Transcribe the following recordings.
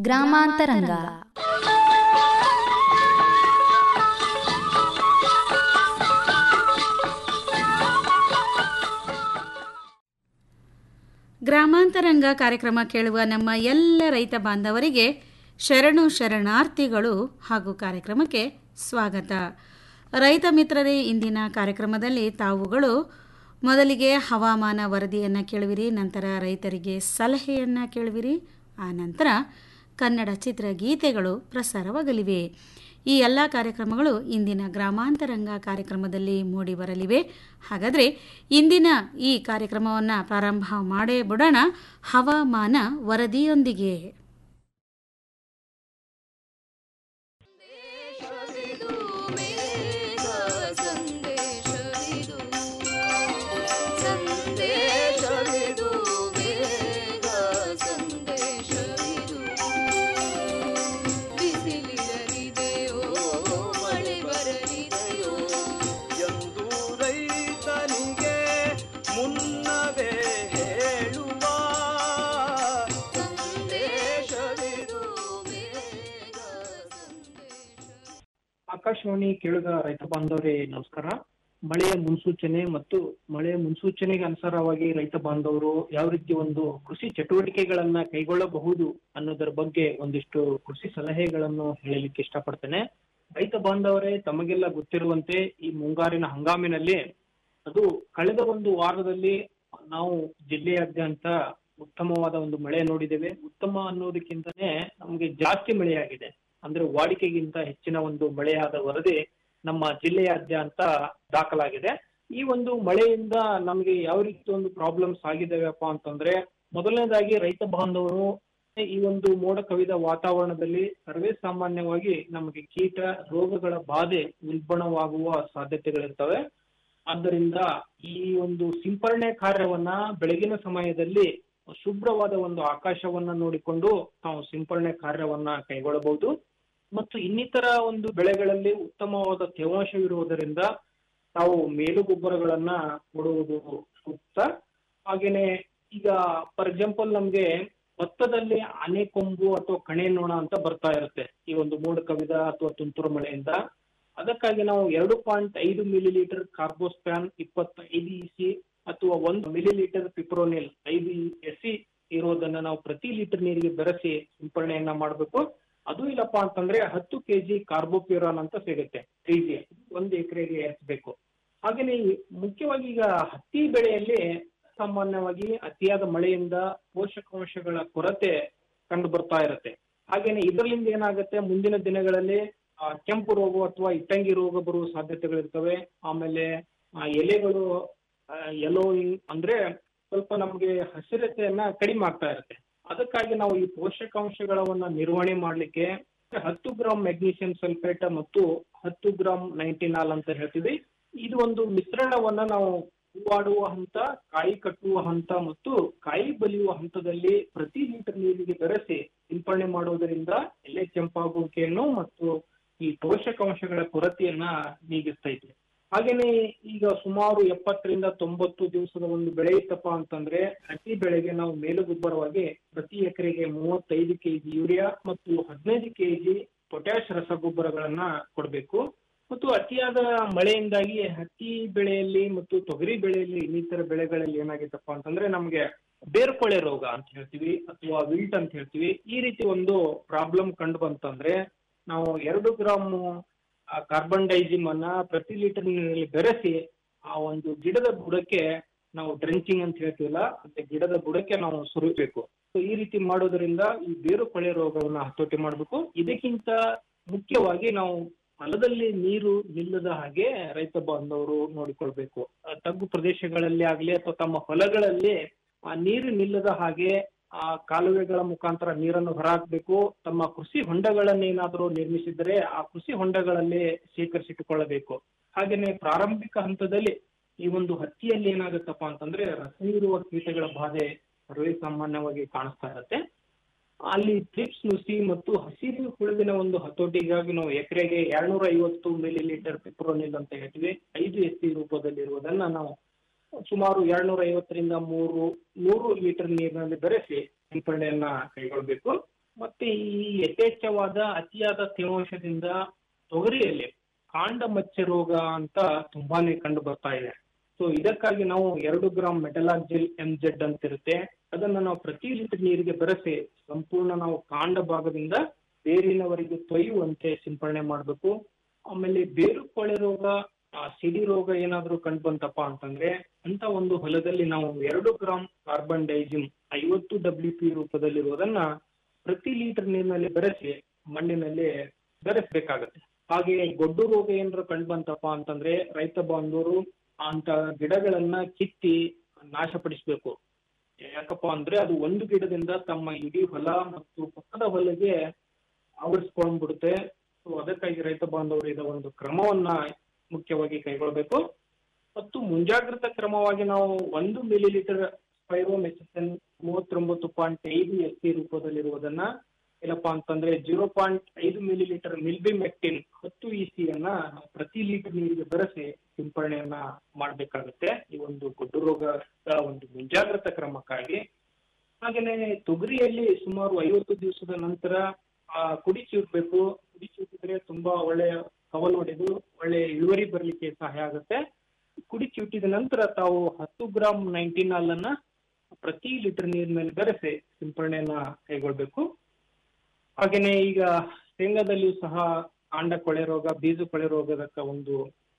ಗ್ರಾಮಾಂತರಂಗ ಗ್ರಾಮಾಂತರಂಗ ಕಾರ್ಯಕ್ರಮ ಕೇಳುವ ನಮ್ಮ ಎಲ್ಲ ರೈತ ಬಾಂಧವರಿಗೆ ಶರಣು ಶರಣಾರ್ಥಿಗಳು ಹಾಗೂ ಕಾರ್ಯಕ್ರಮಕ್ಕೆ ಸ್ವಾಗತ ರೈತ ಮಿತ್ರರೇ ಇಂದಿನ ಕಾರ್ಯಕ್ರಮದಲ್ಲಿ ತಾವುಗಳು ಮೊದಲಿಗೆ ಹವಾಮಾನ ವರದಿಯನ್ನು ಕೇಳುವಿರಿ ನಂತರ ರೈತರಿಗೆ ಸಲಹೆಯನ್ನು ಕೇಳುವಿರಿ ಆ ನಂತರ ಕನ್ನಡ ಚಿತ್ರಗೀತೆಗಳು ಪ್ರಸಾರವಾಗಲಿವೆ ಈ ಎಲ್ಲ ಕಾರ್ಯಕ್ರಮಗಳು ಇಂದಿನ ಗ್ರಾಮಾಂತರಂಗ ಕಾರ್ಯಕ್ರಮದಲ್ಲಿ ಮೂಡಿಬರಲಿವೆ ಹಾಗಾದರೆ ಇಂದಿನ ಈ ಕಾರ್ಯಕ್ರಮವನ್ನು ಪ್ರಾರಂಭ ಮಾಡೇ ಬಿಡೋಣ ಹವಾಮಾನ ವರದಿಯೊಂದಿಗೆ ಎಂದು ರೈತನಿಗೆ ಮುನ್ನವೇ ಹೇಳುವ ಸಂದೇಶವಿದು ಆಕಾಶವಾಣಿ ಕೇಳುಗ ರೈತ ಬಾಂಧವರೇ ನಮಸ್ಕಾರ ಮಳೆಯ ಮುನ್ಸೂಚನೆ ಮತ್ತು ಮಳೆಯ ಮುನ್ಸೂಚನೆಗೆ ಅನುಸಾರವಾಗಿ ರೈತ ಬಾಂಧವರು ಯಾವ ರೀತಿ ಒಂದು ಕೃಷಿ ಚಟುವಟಿಕೆಗಳನ್ನ ಕೈಗೊಳ್ಳಬಹುದು ಅನ್ನೋದರ ಬಗ್ಗೆ ಒಂದಿಷ್ಟು ಕೃಷಿ ಸಲಹೆಗಳನ್ನು ಹೇಳಲಿಕ್ಕೆ ಇಷ್ಟಪಡ್ತೇನೆ ರೈತ ಬಾಂಧವರೇ ತಮಗೆಲ್ಲ ಗೊತ್ತಿರುವಂತೆ ಈ ಮುಂಗಾರಿನ ಹಂಗಾಮಿನಲ್ಲಿ ಅದು ಕಳೆದ ಒಂದು ವಾರದಲ್ಲಿ ನಾವು ಜಿಲ್ಲೆಯಾದ್ಯಂತ ಉತ್ತಮವಾದ ಒಂದು ಮಳೆ ನೋಡಿದ್ದೇವೆ ಉತ್ತಮ ಅನ್ನೋದಕ್ಕಿಂತನೇ ನಮಗೆ ಜಾಸ್ತಿ ಮಳೆಯಾಗಿದೆ ಅಂದ್ರೆ ವಾಡಿಕೆಗಿಂತ ಹೆಚ್ಚಿನ ಒಂದು ಮಳೆಯಾದ ವರದಿ ನಮ್ಮ ಜಿಲ್ಲೆಯಾದ್ಯಂತ ದಾಖಲಾಗಿದೆ ಈ ಒಂದು ಮಳೆಯಿಂದ ನಮಗೆ ಯಾವ ರೀತಿ ಒಂದು ಪ್ರಾಬ್ಲಮ್ಸ್ ಆಗಿದ್ದಾವೆಪ್ಪ ಅಂತಂದ್ರೆ ಮೊದಲನೇದಾಗಿ ರೈತ ಬಾಂಧವರು ಈ ಒಂದು ಮೋಡ ಕವಿದ ವಾತಾವರಣದಲ್ಲಿ ಸರ್ವೇ ಸಾಮಾನ್ಯವಾಗಿ ನಮಗೆ ಕೀಟ ರೋಗಗಳ ಬಾಧೆ ಉಲ್ಬಣವಾಗುವ ಸಾಧ್ಯತೆಗಳಿರ್ತವೆ ಆದ್ದರಿಂದ ಈ ಒಂದು ಸಿಂಪರಣೆ ಕಾರ್ಯವನ್ನ ಬೆಳಗಿನ ಸಮಯದಲ್ಲಿ ಶುಭ್ರವಾದ ಒಂದು ಆಕಾಶವನ್ನ ನೋಡಿಕೊಂಡು ನಾವು ಸಿಂಪರಣೆ ಕಾರ್ಯವನ್ನ ಕೈಗೊಳ್ಳಬಹುದು ಮತ್ತು ಇನ್ನಿತರ ಒಂದು ಬೆಳೆಗಳಲ್ಲಿ ಉತ್ತಮವಾದ ತೇವಾಂಶವಿರುವುದರಿಂದ ನಾವು ಮೇಲುಗೊಬ್ಬರಗಳನ್ನ ಕೊಡುವುದು ಸೂಕ್ತ ಹಾಗೇನೆ ಈಗ ಫಾರ್ ಎಕ್ಸಾಂಪಲ್ ನಮ್ಗೆ ಭತ್ತದಲ್ಲಿ ಆನೆ ಕೊಂಬು ಅಥವಾ ಕಣೆ ನೊಣ ಅಂತ ಬರ್ತಾ ಇರುತ್ತೆ ಈ ಒಂದು ಮೋಡ ಕವಿದ ಅಥವಾ ತುಂತುರು ಮಳೆಯಿಂದ ಅದಕ್ಕಾಗಿ ನಾವು ಎರಡು ಪಾಯಿಂಟ್ ಐದು ಮಿಲಿ ಲೀಟರ್ ಕಾರ್ಬೋಸ್ಪ್ಯಾನ್ ಇಪ್ಪತ್ತೈದು ಇಸಿ ಅಥವಾ ಒಂದು ಮಿಲಿ ಲೀಟರ್ ಪಿಪ್ರೋನಿಲ್ ಐದು ಎಸ್ ಸಿ ಇರೋದನ್ನ ನಾವು ಪ್ರತಿ ಲೀಟರ್ ನೀರಿಗೆ ಬೆರೆಸಿ ಸಿಂಪರಣೆಯನ್ನ ಮಾಡಬೇಕು ಅದು ಇಲ್ಲಪ್ಪ ಅಂತಂದ್ರೆ ಹತ್ತು ಕೆಜಿ ಕಾರ್ಬೋಪ್ಯೂರಾನ್ ಅಂತ ಸಿಗುತ್ತೆ ತ್ರೀ ಜಿ ಒಂದು ಎಕರೆಗೆ ಎಸ್ಬೇಕು ಹಾಗೇನೆ ಈ ಮುಖ್ಯವಾಗಿ ಈಗ ಹತ್ತಿ ಬೆಳೆಯಲ್ಲಿ ಸಾಮಾನ್ಯವಾಗಿ ಅತಿಯಾದ ಮಳೆಯಿಂದ ಪೋಷಕಾಂಶಗಳ ಕೊರತೆ ಕಂಡು ಬರ್ತಾ ಇರುತ್ತೆ ಹಾಗೇನೆ ಇದರಿಂದ ಏನಾಗುತ್ತೆ ಮುಂದಿನ ದಿನಗಳಲ್ಲಿ ಆ, ಕೆಂಪು ರೋಗ ಅಥವಾ ಇಟ್ಟಂಗಿ ರೋಗ ಬರುವ ಸಾಧ್ಯತೆಗಳಿರ್ತವೆ ಆಮೇಲೆ ಆ, ಎಲೆಗಳು ಯೆಲ್ಲೋಯಿಂಗ್ ಅಂದ್ರೆ ಸ್ವಲ್ಪ ನಮಗೆ ಹಸಿರತೆಯನ್ನ ಕಡಿಮೆ ಆಗ್ತಾ ಇರುತ್ತೆ ಅದಕ್ಕಾಗಿ ನಾವು ಈ ಪೋಷಕಾಂಶಗಳನ್ನ ನಿರ್ವಹಣೆ ಮಾಡ್ಲಿಕ್ಕೆ ಹತ್ತು ಗ್ರಾಂ ಮೆಗ್ನೀಷಿಯಂ ಸಲ್ಫೇಟ್ ಮತ್ತು ಹತ್ತು ಗ್ರಾಂ ನೈಂಟಿನಾಲ್ ಅಂತ ಹೇಳ್ತೀವಿ ಇದು ಒಂದು ಮಿಶ್ರಣವನ್ನ ನಾವು ಹೂವಾಡುವ ಹಂತ ಕಾಯಿ ಕಟ್ಟುವ ಹಂತ ಮತ್ತು ಕಾಯಿ ಬಲಿಯುವ ಹಂತದಲ್ಲಿ ಪ್ರತಿ ಲೀಟರ್ ನೀರಿಗೆ ಬೆರೆಸಿ ಸಿಂಪರಣೆ ಮಾಡುವುದರಿಂದ ಎಲೆ ಕೆಂಪಾಗುವಿಕೆಯನ್ನು ಮತ್ತು ಈ ಪೋಷಕಾಂಶಗಳ ಕೊರತೆಯನ್ನ ನೀಗಿಸ್ತೈತೆ ಹಾಗೇನೆ ಈಗ ಸುಮಾರು ಎಪ್ಪತ್ತರಿಂದ ತೊಂಬತ್ತು ದಿವಸದ ಒಂದು ಬೆಳೆ ಇತ್ತಪ್ಪ ಅಂತಂದ್ರೆ ಹತ್ತಿ ಬೆಳೆಗೆ ನಾವು ಮೇಲುಗೊಬ್ಬರವಾಗಿ ಪ್ರತಿ ಎಕರೆಗೆ ಮೂವತ್ತೈದು ಕೆಜಿ ಯೂರಿಯಾ ಮತ್ತು ಹದಿನೈದು ಕೆಜಿ ಪೊಟ್ಯಾಶ್ ರಸಗೊಬ್ಬರಗಳನ್ನ ಕೊಡಬೇಕು ಮತ್ತು ಅತಿಯಾದ ಮಳೆಯಿಂದಾಗಿ ಹತ್ತಿ ಬೆಳೆಯಲ್ಲಿ ಮತ್ತು ತೊಗರಿ ಬೆಳೆಯಲ್ಲಿ ಇನ್ನಿತರ ಬೆಳೆಗಳಲ್ಲಿ ಏನಾಗಿತ್ತಪ್ಪ ಅಂತಂದ್ರೆ ನಮ್ಗೆ ಬೇರ್ಕೊಳೆ ರೋಗ ಅಂತ ಹೇಳ್ತೀವಿ ಅಥವಾ ವಿಲ್ಟ್ ಅಂತ ಹೇಳ್ತೀವಿ ಈ ರೀತಿ ಒಂದು ಪ್ರಾಬ್ಲಮ್ ಕಂಡು ಬಂತಂದ್ರೆ ನಾವು ಎರಡು ಗ್ರಾಮ್ ಕಾರ್ಬನ್ ಡೈಸಿಮ್ ಅನ್ನ ಪ್ರತಿ ಲೀಟರ್ ನೀರಿನಲ್ಲಿ ಬೆರೆಸಿ ಆ ಒಂದು ಗಿಡದ ಬುಡಕ್ಕೆ ನಾವು ಡ್ರೆಂಚಿಂಗ್ ಅಂತ ಹೇಳ್ತೀವಲ್ಲ ಅಂತ ಗಿಡದ ಬುಡಕ್ಕೆ ನಾವು ಸುರಿಬೇಕು ಸೊ ಈ ರೀತಿ ಮಾಡೋದ್ರಿಂದ ಈ ಬೇರು ಕೊಳೆ ರೋಗವನ್ನ ಹತೋಟಿ ಮಾಡಬೇಕು ಇದಕ್ಕಿಂತ ಮುಖ್ಯವಾಗಿ ನಾವು ಹೊಲದಲ್ಲಿ ನೀರು ನಿಲ್ಲದ ಹಾಗೆ ರೈತ ಬಾಂಧವರು ನೋಡಿಕೊಳ್ಬೇಕು ಆ, ತಗ್ಗು ಪ್ರದೇಶಗಳಲ್ಲಿ ಆಗ್ಲಿ ಅಥವಾ ತಮ್ಮ ಹೊಲಗಳಲ್ಲಿ ಆ ನೀರು ನಿಲ್ಲದ ಹಾಗೆ ಆ ಕಾಲುವೆಗಳ ಮುಖಾಂತರ ನೀರನ್ನು ಹೊರಹಾಕಬೇಕು ತಮ್ಮ ಕೃಷಿ ಹೊಂಡಗಳನ್ನೇನಾದರೂ ನಿರ್ಮಿಸಿದರೆ ಆ ಕೃಷಿ ಹೊಂಡಗಳಲ್ಲಿ ಶೇಖರಿಸಿಟ್ಟುಕೊಳ್ಳಬೇಕು ಹಾಗೇನೆ ಪ್ರಾರಂಭಿಕ ಹಂತದಲ್ಲಿ ಈ ಒಂದು ಹತ್ತಿಯಲ್ಲಿ ಏನಾಗುತ್ತಪ್ಪ ಅಂತಂದ್ರೆ ರಸಹೀರುವ ಕೀಟಗಳ ಬಾಧೆ ಸರ್ವೇ ಸಾಮಾನ್ಯವಾಗಿ ಕಾಣಿಸ್ತಾ ಇರುತ್ತೆ ಅಲ್ಲಿ ಟ್ರಿಪ್ಸ್ ನುಸಿ ಮತ್ತು ಹಸಿರು ಹುಳುವಿನ ಒಂದು ಹತೋಟಿಗಾಗಿ ನಾವು ಎಕರೆಗೆ ಎರಡ್ನೂರ ಐವತ್ತು ಮಿಲಿ ಲೀಟರ್ ಪಿಪ್ರೋನಿಲ್ ಅಂತ ಹೇಳ್ತೀವಿ ಐದು ಎಸ್ ಸಿ ರೂಪದಲ್ಲಿ ಇರುವುದನ್ನ ನಾವು ಸುಮಾರು ಎರಡ್ನೂರ ಐವತ್ತರಿಂದ ಮೂರು ನೂರು ಲೀಟರ್ ನೀರಿನಲ್ಲಿ ಬೆರೆಸಿ ಸಿಂಪರಣೆಯನ್ನ ಕೈಗೊಳ್ಬೇಕು ಮತ್ತೆ ಈ ಯಥೇಚ್ಛವಾದ ಅತಿಯಾದ ತೇವಾಂಶದಿಂದ ತೊಗರಿಯಲ್ಲಿ ಕಾಂಡ ಮಚ್ಚೆ ರೋಗ ಅಂತ ತುಂಬಾನೇ ಕಂಡು ಬರ್ತಾ ಇದೆ ಸೊ ಇದಕ್ಕಾಗಿ ನಾವು ಎರಡು ಗ್ರಾಮ್ ಮೆಟಲಾಕ್ಸಿಲ್ ಎಂ ಜೆಡ್ ಅಂತ ಇರುತ್ತೆ ಅದನ್ನ ನಾವು ಪ್ರತಿ ಲೀಟರ್ ನೀರಿಗೆ ಬೆರೆಸಿ ಸಂಪೂರ್ಣ ನಾವು ಕಾಂಡ ಭಾಗದಿಂದ ಬೇರಿನವರೆಗೆ ತೊಯ್ಯುವಂತೆ ಸಿಂಪರಣೆ ಮಾಡಬೇಕು ಆಮೇಲೆ ಬೇರು ಕೊಳೆ ರೋಗ ಆ, ಸಿಡಿ ರೋಗ ಏನಾದ್ರೂ ಕಂಡು ಬಂತಪ್ಪ ಅಂತಂದ್ರೆ ಅಂತ ಒಂದು ಹೊಲದಲ್ಲಿ ನಾವು ಎರಡು ಗ್ರಾಮ್ ಕಾರ್ಬನ್ ಡೈಜಿಮ್ ಐವತ್ತು ಡಬ್ಲ್ಯೂ ಪಿ ರೂಪದಲ್ಲಿರುವುದನ್ನ ಪ್ರತಿ ಲೀಟರ್ ನೀರಿನಲ್ಲಿ ಬೆರೆಸಿ ಮಣ್ಣಿನಲ್ಲಿ ಬೆರೆಸ್ಬೇಕಾಗತ್ತೆ ಹಾಗೆ ಗೊಡ್ಡು ರೋಗ ಏನಾದ್ರು ಕಂಡು ಬಂತಪ್ಪ ಅಂತಂದ್ರೆ ರೈತ ಬಾಂಧವರು ಅಂತ ಗಿಡಗಳನ್ನ ಕಿತ್ತಿ ನಾಶಪಡಿಸ್ಬೇಕು ಯಾಕಪ್ಪ ಅಂದ್ರೆ ಅದು ಒಂದು ಗಿಡದಿಂದ ತಮ್ಮ ಇಡೀ ಹೊಲ ಮತ್ತು ಪಕ್ಕದ ಹೊಲಗೆ ಆವರಿಸ್ಕೊಂಡ್ಬಿಡುತ್ತೆ ಸೊ ಅದಕ್ಕಾಗಿ ರೈತ ಬಾಂಧವರು ಇದರ ಒಂದು ಕ್ರಮವನ್ನ ಮುಖ್ಯವಾಗಿ ಕೈಗೊಳ್ಳಬೇಕು ಮತ್ತು ಮುಂಜಾಗ್ರತಾ ಕ್ರಮವಾಗಿ ನಾವು ಒಂದು ಮಿಲಿ ಲೀಟರ್ ಸ್ಪೈರೋಮೆಸಿನ್ ಮೂವತ್ತೊಂಬತ್ತು ಪಾಯಿಂಟ್ ಐದು ಎಸ್ ಸಿ ರೂಪದಲ್ಲಿರುವುದನ್ನ ಏನಪ್ಪಾ ಅಂತಂದ್ರೆ ಜೀರೋ ಪಾಯಿಂಟ್ ಐದು ಮಿಲಿ ಲೀಟರ್ ಮಿಲ್ಬಿಮೆಕ್ಟಿನ್ ಹತ್ತು ಇ ಸಿ ಅನ್ನ ನಾವು ಪ್ರತಿ ಲೀಟರ್ ನೀರಿಗೆ ಬೆರೆಸಿ ಸಿಂಪರಣೆಯನ್ನ ಮಾಡಬೇಕಾಗುತ್ತೆ ಈ ಒಂದು ಗೊಡ್ಡು ರೋಗದ ಒಂದು ಮುಂಜಾಗ್ರತಾ ಕ್ರಮಕ್ಕಾಗಿ ಹಾಗೇನೆ ತೊಗರಿಯಲ್ಲಿ ಸುಮಾರು ಐವತ್ತು ದಿವಸದ ನಂತರ ಆ ಕುಡಿ ಚಿವುಟ್ಬೇಕು ಕುಡಿ ಚಿವುಟಿದ್ರೆ ತುಂಬಾ ಒಳ್ಳೆಯ ಕವಲು ಹೊಡೆದು ಒಳ್ಳೆ ಇಳುವರಿ ಬರ್ಲಿಕ್ಕೆ ಸಹಾಯ ಆಗುತ್ತೆ ಕುಡಿ ಚಿವುಟಿದ ನಂತರ ತಾವು ಹತ್ತು ಗ್ರಾಮ್ ನೈನ್ಟೀನ್ ಅನ್ನ ಪ್ರತಿ ಲೀಟರ್ ನೀರಿನಲ್ಲಿ ಬೆರೆಸಿ ಸಿಂಪರಣೆಯನ್ನ ಕೈಗೊಳ್ಬೇಕು ಹಾಗೇನೆ ಈಗ ಶೇಂಗಾದಲ್ಲಿಯೂ ಸಹ ಕಾಂಡ ಕೊಳೆ ರೋಗ ಬೀಜ ಕೊಳೆ ರೋಗದ ಒಂದು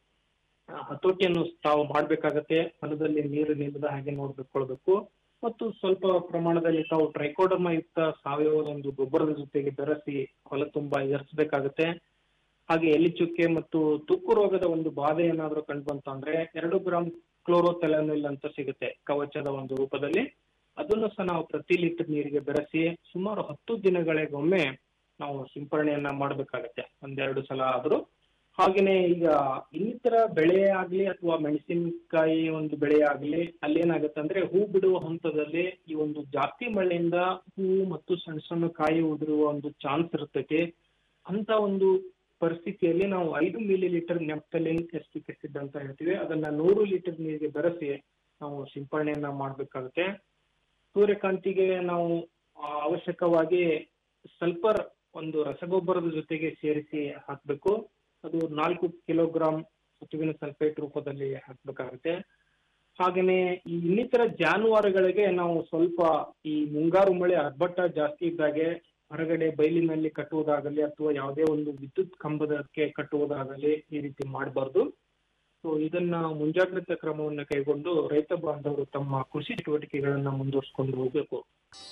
ಆ, ಹತೋಟಿಯನ್ನು ತಾವು ಮಾಡ್ಬೇಕಾಗತ್ತೆ ಹೊಲದಲ್ಲಿ ನೀರು ನಿಲ್ಲದ ಹಾಗೆ ನೋಡ್ಕೊಳ್ಬೇಕು ಮತ್ತು ಸ್ವಲ್ಪ ಪ್ರಮಾಣದಲ್ಲಿ ತಾವು ಟ್ರೈಕೋಡರ್ಮ ಯುಕ್ತ ಸಾವಯವ ಒಂದು ಗೊಬ್ಬರದ ಜೊತೆಗೆ ಬೆರೆಸಿ ಹೊಲ ತುಂಬಾ ಎರ್ಸ್ಬೇಕಾಗತ್ತೆ ಹಾಗೆ ಎಲಿ ಚುಕ್ಕೆ ಮತ್ತು ತುಕ್ಕು ರೋಗದ ಒಂದು ಬಾಧೆ ಏನಾದ್ರೂ ಕಂಡು ಬಂತಂದ್ರೆ ಎರಡು ಗ್ರಾಮ್ ಕ್ಲೋರೋಥೆಲನಿಲ್ ಅಂತ ಸಿಗುತ್ತೆ ಕವಚದ ಒಂದು ರೂಪದಲ್ಲಿ ಅದನ್ನು ಸಹ ನಾವು ಪ್ರತಿ ಲೀಟರ್ ನೀರಿಗೆ ಬೆರೆಸಿ ಸುಮಾರು ಹತ್ತು ದಿನಗಳಿಗೊಮ್ಮೆ ನಾವು ಸಿಂಪರಣೆಯನ್ನ ಮಾಡಬೇಕಾಗತ್ತೆ ಒಂದೆರಡು ಸಲ ಆದ್ರೂ ಹಾಗೇನೆ ಈಗ ಇನ್ನಿತರ ಬೆಳೆ ಆಗ್ಲಿ ಅಥವಾ ಮೆಣಸಿನಕಾಯಿ ಒಂದು ಬೆಳೆ ಆಗ್ಲಿ ಅಲ್ಲೇನಾಗುತ್ತೆ ಅಂದ್ರೆ ಹೂ ಬಿಡುವ ಹಂತದಲ್ಲಿ ಈ ಒಂದು ಜಾಸ್ತಿ ಮಳೆಯಿಂದ ಹೂ ಮತ್ತು ಸಣ್ಣ ಸಣ್ಣ ಕಾಯಿ ಉದುರುವ ಒಂದು ಚಾನ್ಸ್ ಇರ್ತೈತಿ ಅಂತ ಒಂದು ಪರಿಸ್ಥಿತಿಯಲ್ಲಿ ನಾವು ಐದು millilitre naphthalene acetic acid ಅಂತ ಹೇಳ್ತೀವಿ ಅದನ್ನ ನೂರು ಲೀಟರ್ ನೀರಿಗೆ ಬೆರೆಸಿ ನಾವು ಸಿಂಪರಣೆಯನ್ನ ಮಾಡ್ಬೇಕಾಗುತ್ತೆ ಸೂರ್ಯಕಾಂತಿಗೆ ನಾವು ಆ, ಅವಶ್ಯಕವಾಗಿ ಸಲ್ಫರ್ ಒಂದು ರಸಗೊಬ್ಬರದ ಜೊತೆಗೆ ಸೇರಿಸಿ ಹಾಕ್ಬೇಕು ಅದು ನಾಲ್ಕು ಕಿಲೋಗ್ರಾಂ ಸತುವಿನ ಸಲ್ಫೇಟ್ ರೂಪದಲ್ಲಿ ಹಾಕ್ಬೇಕಾಗುತ್ತೆ ಹಾಗೇನೆ ಈ ಇನ್ನಿತರ ಜಾನುವಾರುಗಳಿಗೆ ನಾವು ಸ್ವಲ್ಪ ಈ ಮುಂಗಾರು ಮಳೆ ಅರ್ಭಟ ಜಾಸ್ತಿ ಇದ್ದಾಗೆ ಹೊರಗಡೆ ಬೈಲಿನಲ್ಲಿ ಕಟ್ಟುವುದಾಗಲಿ ಅಥವಾ ಯಾವುದೇ ಒಂದು ವಿದ್ಯುತ್ ಕಂಬದಕ್ಕೆ ಕಟ್ಟುವುದಾಗಲಿ ಈ ರೀತಿ ಮಾಡಬಾರ್ದು ಸೊ ಇದನ್ನ ಮುಂಜಾಗ್ರತಾ ಕ್ರಮವನ್ನು ಕೈಗೊಂಡು ರೈತ ಬಾಂಧವರು ತಮ್ಮ ಕೃಷಿ ಚಟುವಟಿಕೆಗಳನ್ನ ಮುಂದುವರಿಸಿಕೊಂಡು ಹೋಗಬೇಕು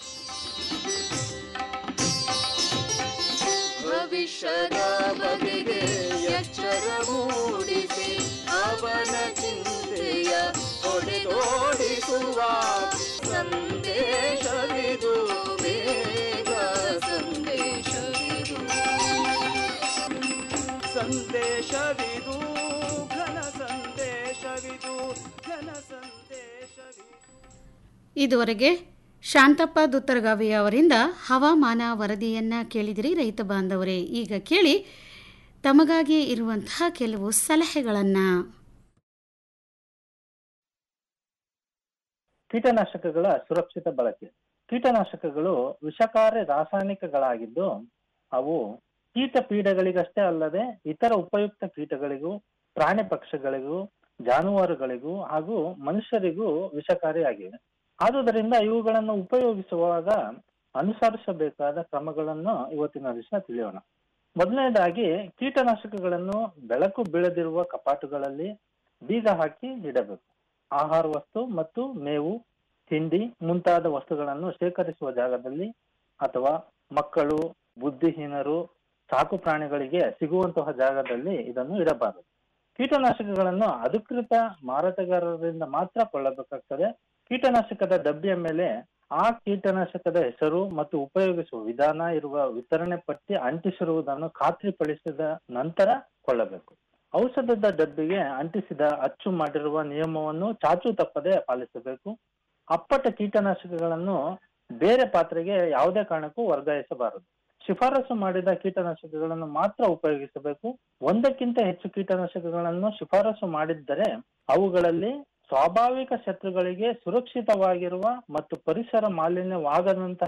ಭವಿಷ್ಯದ ಬಗೆಗೆ ಎಚ್ಚರ ಮೂಡಿಸಿ ಅವನ ಚಿಂತೆಯ ಹೊಡೆದೋಡಿಸುವ ಸಂದೇಶವಿದು ಬೇಗ ಸಂದೇಶವಿದು ಸಂದೇಶವಿದು ಘನ ಸಂದೇಶವಿದು ಘನ ಸಂದೇಶವಿದು ಇದುವರೆಗೆ ಶಾಂತಪ್ಪ ದುತ್ತರಗಾವಿ ಅವರಿಂದ ಹವಾಮಾನ ವರದಿಯನ್ನ ಕೇಳಿದಿರಿ ರೈತ ಬಾಂಧವರೇ ಈಗ ಕೇಳಿ ತಮಗಾಗಿ ಇರುವಂತಹ ಕೆಲವು ಸಲಹೆಗಳನ್ನು ಕೀಟನಾಶಕಗಳ ಸುರಕ್ಷಿತ ಬಳಕೆ ಕೀಟನಾಶಕಗಳು ವಿಷಕಾರಿ ರಾಸಾಯನಿಕಗಳಾಗಿದ್ದು ಅವು ಕೀಟ ಪೀಡೆಗಳಿಗಷ್ಟೇ ಅಲ್ಲದೆ ಇತರ ಉಪಯುಕ್ತ ಕೀಟಗಳಿಗೂ ಪ್ರಾಣಿ ಪಕ್ಷಿಗಳಿಗೂ ಜಾನುವಾರುಗಳಿಗೂ ಹಾಗೂ ಮನುಷ್ಯರಿಗೂ ವಿಷಕಾರಿಯಾಗಿವೆ ಆದುದರಿಂದ ಇವುಗಳನ್ನು ಉಪಯೋಗಿಸುವಾಗ ಅನುಸರಿಸಬೇಕಾದ ಕ್ರಮಗಳನ್ನು ಇವತ್ತಿನ ದಿವಸ ತಿಳಿಯೋಣ ಮೊದಲನೇದಾಗಿ ಕೀಟನಾಶಕಗಳನ್ನು ಬೆಳಕು ಬೀಳದಿರುವ ಕಪಾಟುಗಳಲ್ಲಿ ಬೀಗ ಹಾಕಿ ಇಡಬೇಕು ಆಹಾರ ವಸ್ತು ಮತ್ತು ಮೇವು ತಿಂಡಿ ಮುಂತಾದ ವಸ್ತುಗಳನ್ನು ಶೇಖರಿಸುವ ಜಾಗದಲ್ಲಿ ಅಥವಾ ಮಕ್ಕಳು ಬುದ್ಧಿಹೀನರು ಸಾಕು ಪ್ರಾಣಿಗಳಿಗೆ ಸಿಗುವಂತಹ ಜಾಗದಲ್ಲಿ ಇದನ್ನು ಇಡಬಾರದು ಕೀಟನಾಶಕಗಳನ್ನು ಅಧಿಕೃತ ಮಾರಾಟಗಾರರಿಂದ ಮಾತ್ರ ಕೊಳ್ಳಬೇಕಾಗ್ತದೆ ಕೀಟನಾಶಕದ ಡಬ್ಬಿಯ ಮೇಲೆ ಆ ಕೀಟನಾಶಕದ ಹೆಸರು ಮತ್ತು ಉಪಯೋಗಿಸುವ ವಿಧಾನ ಇರುವ ವಿತರಣೆ ಪಟ್ಟಿ ಅಂಟಿಸಿರುವುದನ್ನು ಖಾತ್ರಿಪಡಿಸಿದ ನಂತರ ಕೊಳ್ಳಬೇಕು ಔಷಧದ ಡಬ್ಬಿಗೆ ಅಂಟಿಸಿದ ಅಚ್ಚು ಮಾಡಿರುವ ನಿಯಮವನ್ನು ಚಾಚು ತಪ್ಪದೆ ಪಾಲಿಸಬೇಕು ಅಪ್ಪಟ ಕೀಟನಾಶಕಗಳನ್ನು ಬೇರೆ ಪಾತ್ರೆಗೆ ಯಾವುದೇ ಕಾರಣಕ್ಕೂ ವರ್ಗಾಯಿಸಬಾರದು ಶಿಫಾರಸು ಮಾಡಿದ ಕೀಟನಾಶಕಗಳನ್ನು ಮಾತ್ರ ಉಪಯೋಗಿಸಬೇಕು ಒಂದಕ್ಕಿಂತ ಹೆಚ್ಚು ಕೀಟನಾಶಕಗಳನ್ನು ಶಿಫಾರಸು ಮಾಡಿದ್ದರೆ ಅವುಗಳಲ್ಲಿ ಸ್ವಾಭಾವಿಕ ಶತ್ರುಗಳಿಗೆ ಸುರಕ್ಷಿತವಾಗಿರುವ ಮತ್ತು ಪರಿಸರ ಮಾಲಿನ್ಯವಾಗದಂತಹ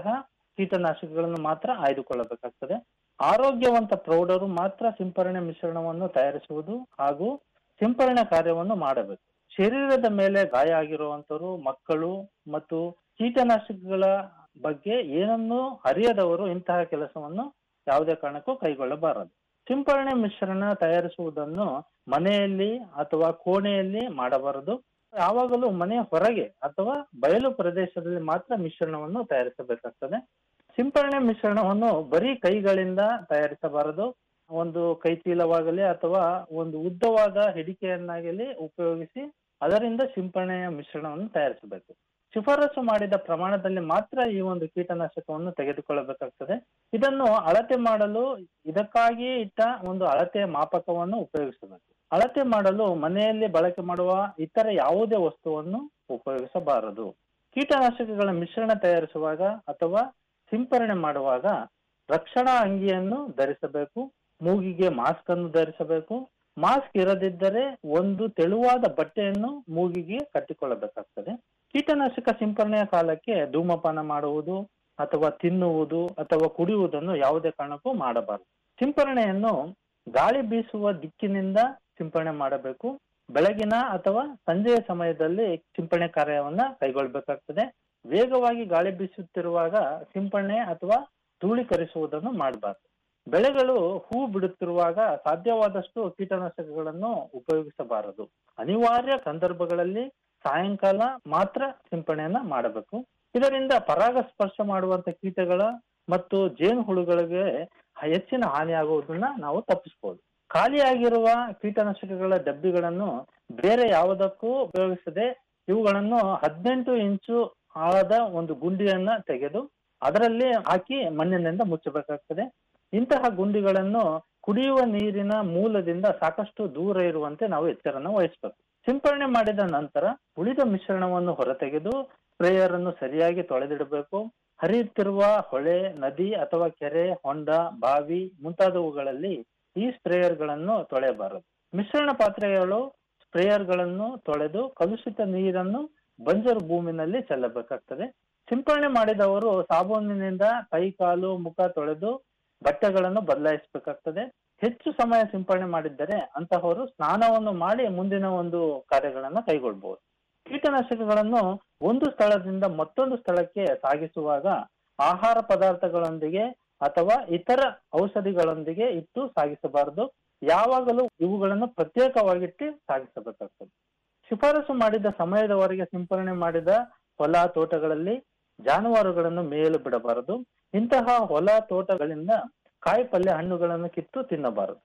ಕೀಟನಾಶಕಗಳನ್ನು ಮಾತ್ರ ಆಯ್ದುಕೊಳ್ಳಬೇಕಾಗ್ತದೆ ಆರೋಗ್ಯವಂತ ಪ್ರೌಢರು ಮಾತ್ರ ಸಿಂಪರಣೆ ಮಿಶ್ರಣವನ್ನು ತಯಾರಿಸುವುದು ಹಾಗೂ ಸಿಂಪರಣೆ ಕಾರ್ಯವನ್ನು ಮಾಡಬೇಕು ಶರೀರದ ಮೇಲೆ ಗಾಯ ಆಗಿರುವಂತವರು ಮಕ್ಕಳು ಮತ್ತು ಕೀಟನಾಶಕಗಳ ಬಗ್ಗೆ ಏನನ್ನೂ ಅರಿಯದವರು ಇಂತಹ ಕೆಲಸವನ್ನು ಯಾವುದೇ ಕಾರಣಕ್ಕೂ ಕೈಗೊಳ್ಳಬಾರದು ಸಿಂಪರಣೆ ಮಿಶ್ರಣ ತಯಾರಿಸುವುದನ್ನು ಮನೆಯಲ್ಲಿ ಅಥವಾ ಕೋಣೆಯಲ್ಲಿ ಮಾಡಬಾರದು ಯಾವಾಗಲೂ ಮನೆಯ ಹೊರಗೆ ಅಥವಾ ಬಯಲು ಪ್ರದೇಶದಲ್ಲಿ ಮಾತ್ರ ಮಿಶ್ರಣವನ್ನು ತಯಾರಿಸಬೇಕಾಗ್ತದೆ ಸಿಂಪರಣೆ ಮಿಶ್ರಣವನ್ನು ಬರೀ ಕೈಗಳಿಂದ ತಯಾರಿಸಬಾರದು ಒಂದು ಕೈ ಚೀಲವಾಗಲಿ ಅಥವಾ ಒಂದು ಉದ್ದವಾದ ಹಿಡಿಕೆಯನ್ನಾಗಲಿ ಉಪಯೋಗಿಸಿ ಅದರಿಂದ ಸಿಂಪರಣೆಯ ಮಿಶ್ರಣವನ್ನು ತಯಾರಿಸಬೇಕು ಶಿಫಾರಸು ಮಾಡಿದ ಪ್ರಮಾಣದಲ್ಲಿ ಮಾತ್ರ ಈ ಒಂದು ಕೀಟನಾಶಕವನ್ನು ತೆಗೆದುಕೊಳ್ಳಬೇಕಾಗ್ತದೆ ಇದನ್ನು ಅಳತೆ ಮಾಡಲು ಇದಕ್ಕಾಗಿಯೇ ಇಟ್ಟ ಒಂದು ಅಳತೆಯ ಮಾಪಕವನ್ನು ಉಪಯೋಗಿಸಬೇಕು ಅಳತೆ ಮಾಡಲು ಮನೆಯಲ್ಲಿ ಬಳಕೆ ಮಾಡುವ ಇತರ ಯಾವುದೇ ವಸ್ತುವನ್ನು ಉಪಯೋಗಿಸಬಾರದು ಕೀಟನಾಶಕಗಳ ಮಿಶ್ರಣ ತಯಾರಿಸುವಾಗ ಅಥವಾ ಸಿಂಪರಣೆ ಮಾಡುವಾಗ ರಕ್ಷಣಾ ಅಂಗಿಯನ್ನು ಧರಿಸಬೇಕು ಮೂಗಿಗೆ ಮಾಸ್ಕ್ ಅನ್ನು ಧರಿಸಬೇಕು ಮಾಸ್ಕ್ ಇರದಿದ್ದರೆ ಒಂದು ತೆಳುವಾದ ಬಟ್ಟೆಯನ್ನು ಮೂಗಿಗೆ ಕಟ್ಟಿಕೊಳ್ಳಬೇಕಾಗ್ತದೆ ಕೀಟನಾಶಕ ಸಿಂಪರಣೆಯ ಕಾಲಕ್ಕೆ ಧೂಮಪಾನ ಮಾಡುವುದು ಅಥವಾ ತಿನ್ನುವುದು ಅಥವಾ ಕುಡಿಯುವುದನ್ನು ಯಾವುದೇ ಕಾರಣಕ್ಕೂ ಮಾಡಬಾರದು ಸಿಂಪರಣೆಯನ್ನು ಗಾಳಿ ಬೀಸುವ ದಿಕ್ಕಿನಿಂದ ಸಿಂಪರಣೆ ಮಾಡಬೇಕು ಬೆಳಗಿನ ಅಥವಾ ಸಂಜೆಯ ಸಮಯದಲ್ಲಿ ಸಿಂಪರಣೆ ಕಾರ್ಯವನ್ನ ಕೈಗೊಳ್ಳಬೇಕಾಗ್ತದೆ ವೇಗವಾಗಿ ಗಾಳಿ ಬೀಸುತ್ತಿರುವಾಗ ಸಿಂಪರಣೆ ಅಥವಾ ಧೂಳೀಕರಿಸುವುದನ್ನು ಮಾಡಬಾರದು ಬೆಳೆಗಳು ಹೂ ಬಿಡುತ್ತಿರುವಾಗ ಸಾಧ್ಯವಾದಷ್ಟು ಕೀಟನಾಶಕಗಳನ್ನು ಉಪಯೋಗಿಸಬಾರದು ಅನಿವಾರ್ಯ ಸಂದರ್ಭಗಳಲ್ಲಿ ಸಾಯಂಕಾಲ ಮಾತ್ರ ಸಿಂಪರಣೆಯನ್ನ ಮಾಡಬೇಕು ಇದರಿಂದ ಪರಾಗಸ್ಪರ್ಶ ಮಾಡುವಂತ ಕೀಟಗಳ ಮತ್ತು ಜೇನು ಹುಳುಗಳಿಗೆ ಹೆಚ್ಚಿನ ಹಾನಿಯಾಗುವುದನ್ನ ನಾವು ತಪ್ಪಿಸಬಹುದು ಖಾಲಿಯಾಗಿರುವ ಕೀಟನಾಶಕಗಳ ಡಬ್ಬಿಗಳನ್ನು ಬೇರೆ ಯಾವುದಕ್ಕೂ ಉಪಯೋಗಿಸದೆ ಇವುಗಳನ್ನು ಹದಿನೆಂಟು ಇಂಚು ಆಳದ ಒಂದು ಗುಂಡಿಯನ್ನ ತೆಗೆದು ಅದರಲ್ಲಿ ಹಾಕಿ ಮಣ್ಣಿನಿಂದ ಮುಚ್ಚಬೇಕಾಗ್ತದೆ ಇಂತಹ ಗುಂಡಿಗಳನ್ನು ಕುಡಿಯುವ ನೀರಿನ ಮೂಲದಿಂದ ಸಾಕಷ್ಟು ದೂರ ಇರುವಂತೆ ನಾವು ಎಚ್ಚರನ ವಹಿಸಬೇಕು ಸಿಂಪರಣೆ ಮಾಡಿದ ನಂತರ ಉಳಿದ ಮಿಶ್ರಣವನ್ನು ಹೊರತೆಗೆದು ಸ್ಪ್ರೇಯರ್ ಅನ್ನು ಸರಿಯಾಗಿ ತೊಳೆದಿಡಬೇಕು ಹರಿಯುತ್ತಿರುವ ಹೊಳೆ ನದಿ ಅಥವಾ ಕೆರೆ ಹೊಂಡ ಬಾವಿ ಮುಂತಾದವುಗಳಲ್ಲಿ ಈ ಸ್ಪ್ರೇಯರ್ ಗಳನ್ನು ತೊಳೆಯಬಾರದು ಮಿಶ್ರಣ ಪಾತ್ರೆಗಳು ಸ್ಪ್ರೇಯರ್ ಗಳನ್ನು ತೊಳೆದು ಕಲುಷಿತ ನೀರನ್ನು ಬಂಜರು ಭೂಮಿನಲ್ಲಿ ಚೆಲ್ಲಬೇಕಾಗ್ತದೆ ಸಿಂಪರಣೆ ಮಾಡಿದವರು ಸಾಬೂನಿನಿಂದ ಕೈ ಕಾಲು ಮುಖ ತೊಳೆದು ಬಟ್ಟೆಗಳನ್ನು ಬದಲಾಯಿಸಬೇಕಾಗ್ತದೆ ಹೆಚ್ಚು ಸಮಯ ಸಿಂಪರಣೆ ಮಾಡಿದ್ದರೆ ಅಂತಹವರು ಸ್ನಾನವನ್ನು ಮಾಡಿ ಮುಂದಿನ ಒಂದು ಕಾರ್ಯಗಳನ್ನ ಕೈಗೊಳ್ಬಹುದು ಕೀಟನಾಶಕಗಳನ್ನು ಒಂದು ಸ್ಥಳದಿಂದ ಮತ್ತೊಂದು ಸ್ಥಳಕ್ಕೆ ಸಾಗಿಸುವಾಗ ಆಹಾರ ಪದಾರ್ಥಗಳೊಂದಿಗೆ ಅಥವಾ ಇತರ ಔಷಧಿಗಳೊಂದಿಗೆ ಇಟ್ಟು ಸಾಗಿಸಬಾರದು ಯಾವಾಗಲೂ ಇವುಗಳನ್ನು ಪ್ರತ್ಯೇಕವಾಗಿಟ್ಟು ಸಾಗಿಸಬೇಕಾಗ್ತದೆ ಶಿಫಾರಸು ಮಾಡಿದ ಸಮಯದವರೆಗೆ ಸಿಂಪರಣೆ ಮಾಡಿದ ಹೊಲ ತೋಟಗಳಲ್ಲಿ ಜಾನುವಾರುಗಳನ್ನು ಮೇಯಲು ಬಿಡಬಾರದು ಇಂತಹ ಹೊಲ ತೋಟಗಳಿಂದ ಕಾಯಿ ಪಲ್ಯ ಹಣ್ಣುಗಳನ್ನು ಕಿತ್ತು ತಿನ್ನಬಾರದು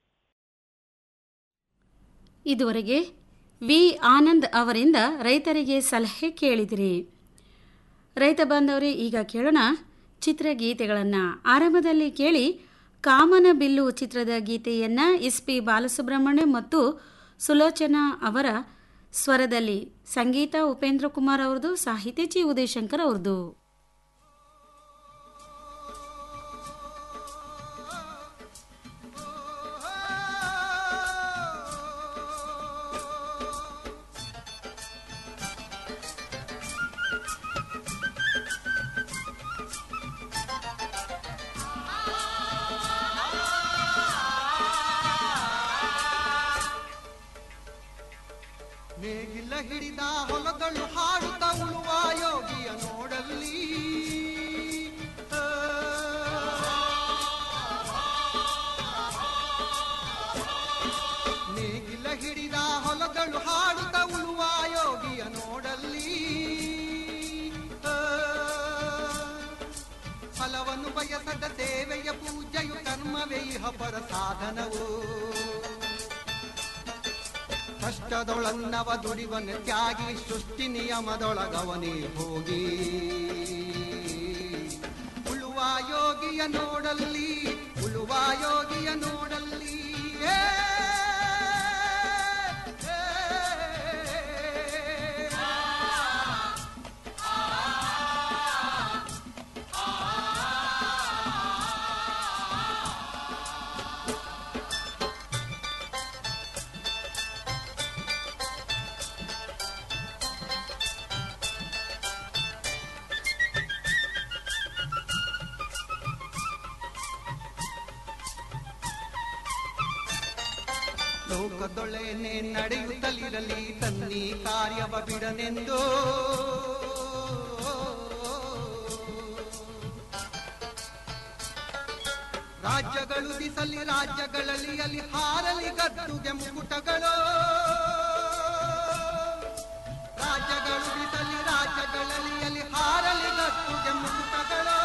ಇದುವರೆಗೆ ವಿ ಆನಂದ್ ಅವರಿಂದ ರೈತರಿಗೆ ಸಲಹೆ ಕೇಳಿದಿರಿ ರೈತ ಬಾಂಧವರೇ ಈಗ ಕೇಳೋಣ ಚಿತ್ರಗೀತೆಗಳನ್ನು ಆರಂಭದಲ್ಲಿ ಕೇಳಿ ಕಾಮನ ಬಿಲ್ಲು ಚಿತ್ರದ ಗೀತೆಯನ್ನ ಎಸ್ ಪಿ ಬಾಲಸುಬ್ರಹ್ಮಣ್ಯ ಮತ್ತು ಸುಲೋಚನಾ ಅವರ ಸ್ವರದಲ್ಲಿ ಸಂಗೀತ ಉಪೇಂದ್ರ ಕುಮಾರ್ ಅವ್ರದ್ದು ಸಾಹಿತ್ಯ ಜಿ ಉದಯಶಂಕರ್ ಅವ್ರದ್ದು ನೇಗಿಲ ಹಿಡಿದ ಹೊಲಗಳು ಹಾಡುತ್ತ ಉಳುವ ಯೋಗಿಯ ನೋಡಲ್ಲಿ ಆ. ನೇಗಿಲ ಹಿಡಿದ ಹೊಲಗಳು ಹಾಡುತ್ತ ಉಳುವ ಯೋಗಿಯ ನೋಡಲ್ಲಿ ಆ. ಫಲವನ್ನು ಬಯಸದ ಸೇವೆಯ ಪೂಜೆಯು ಕರ್ಮವೇ ಇಹ ಪರ ಸಾಧನವು ಕಷ್ಟದೊಳನ್ನವ ದುಡಿವನ ತ್ಯಾಗಿ ಸೃಷ್ಟಿ ನಿಯಮದೊಳಗವನೇ ಹೋಗಿ ಉಳುವ ಯೋಗಿಯ ನೋಡಲ್ಲಿ ಉಳುವ ಯೋಗಿಯ ನೋಡಲ್ಲಿ ಏ, ಏ, ಲೋಕದೊಳೆನೆ ನಡೆಯುತ್ತಲಿರಲಿ ತನ್ನಿ ಕಾರ್ಯವ ಬಿಡನೆಂದು ರಾಜ್ಯಗಳು ದಿಸಲಿ ರಾಜ್ಯಗಳಲ್ಲಿ ಅಲ್ಲಿ ಹಾರಲಿ ಗದ್ದುಗೆ ಮುಕುಟಗಳು ರಾಜ್ಯಗಳು ಬಿಸಲಿ ರಾಜ್ಯಗಳಲ್ಲಿ ಅಲ್ಲಿ ಹಾರಲಿ ಗದ್ದುಗೆ ಮುಕುಟಗಳು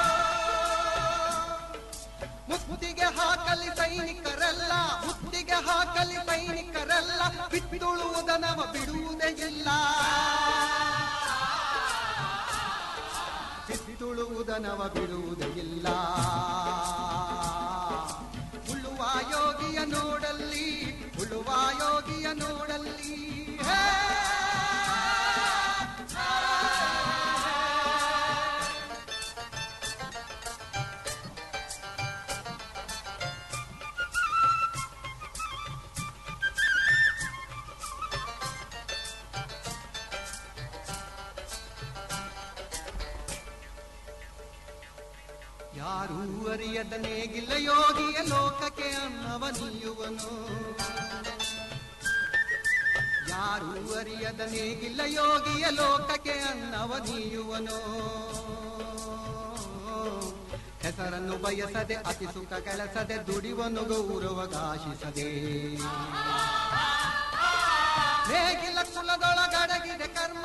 ಮುತ್ತಿಗೆ ಹಾಕಲಿ ಸೈನಿಕರೆಲ್ಲ ಮುತ್ತಿಗೆ ಹಾಕಲಿ ಸೈನಿಕರೆಲ್ಲ ಬಿತ್ತುಳುವುದನವ ಬಿಡುವುದೇ ಇಲ್ಲ ಬಿತ್ತುಳುವುದನವ ಬಿಡುವುದೇ ಇಲ್ಲ ಉಳುವ ಯೋಗಿಯ ನೋಡಲ್ಲಿ ಉಳುವ ಯೋಗಿಯ ನೋಡಲ್ಲಿ ಹೇ ಯಾರೂ ಅರಿಯದ ನೇಗಿಲ್ಲ ಯೋಗಿಯ ಲೋಕಕ್ಕೆ ಅನ್ನವ ನೀಯುವನು ಯಾರೂ ಅರಿಯದ ನೇಗಿಲ್ಲ ಯೋಗಿಯ ಲೋಕಕ್ಕೆ ಅನ್ನವ ನೀಯುವನು ಹೆಸರನ್ನು ಬಯಸದೆ ಅತಿ ಸುಖ ಕೆಲಸದೆ ದುಡಿವನು ಗೌರವಗಾಶಿಸದೆ ನೇಗಿಲ ಕುಲದೊಳಗಡಗಿದೆ ಕರ್ಮ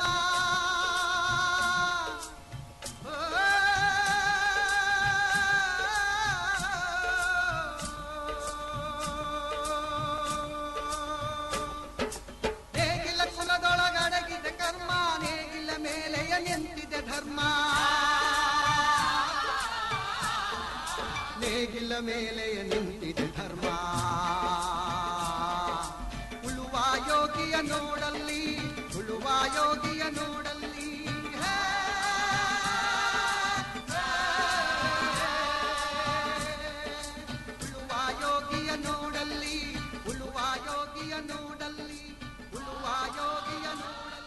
ನೇಗಿಲ ಕುಲದೊಳಗಡಗಿದೆ ಕರ್ಮ ನೇಗಿಲ ಮೇಲೆಯ ನಿಂತಿದೆ ಧರ್ಮ ನೇಗಿಲ ಮೇಲೆಯ ನಿಂತಿದೆ ಧರ್ಮ ಉಳುವ ಯೋಗಿಯ ನೋಡಲ್ಲಿ ಉಳುವ ಯೋಗಿಯ ನೋಡಲ್ಲಿ ಹೇ, ಉಳುವ ಯೋಗಿಯ ನೋಡಲ್ಲಿ ಉಳುವ ಯೋಗಿಯ ನೋಡಲ್ಲಿ ಉಳುವ ಯೋಗಿಯ ನೋಡಲ್ಲಿ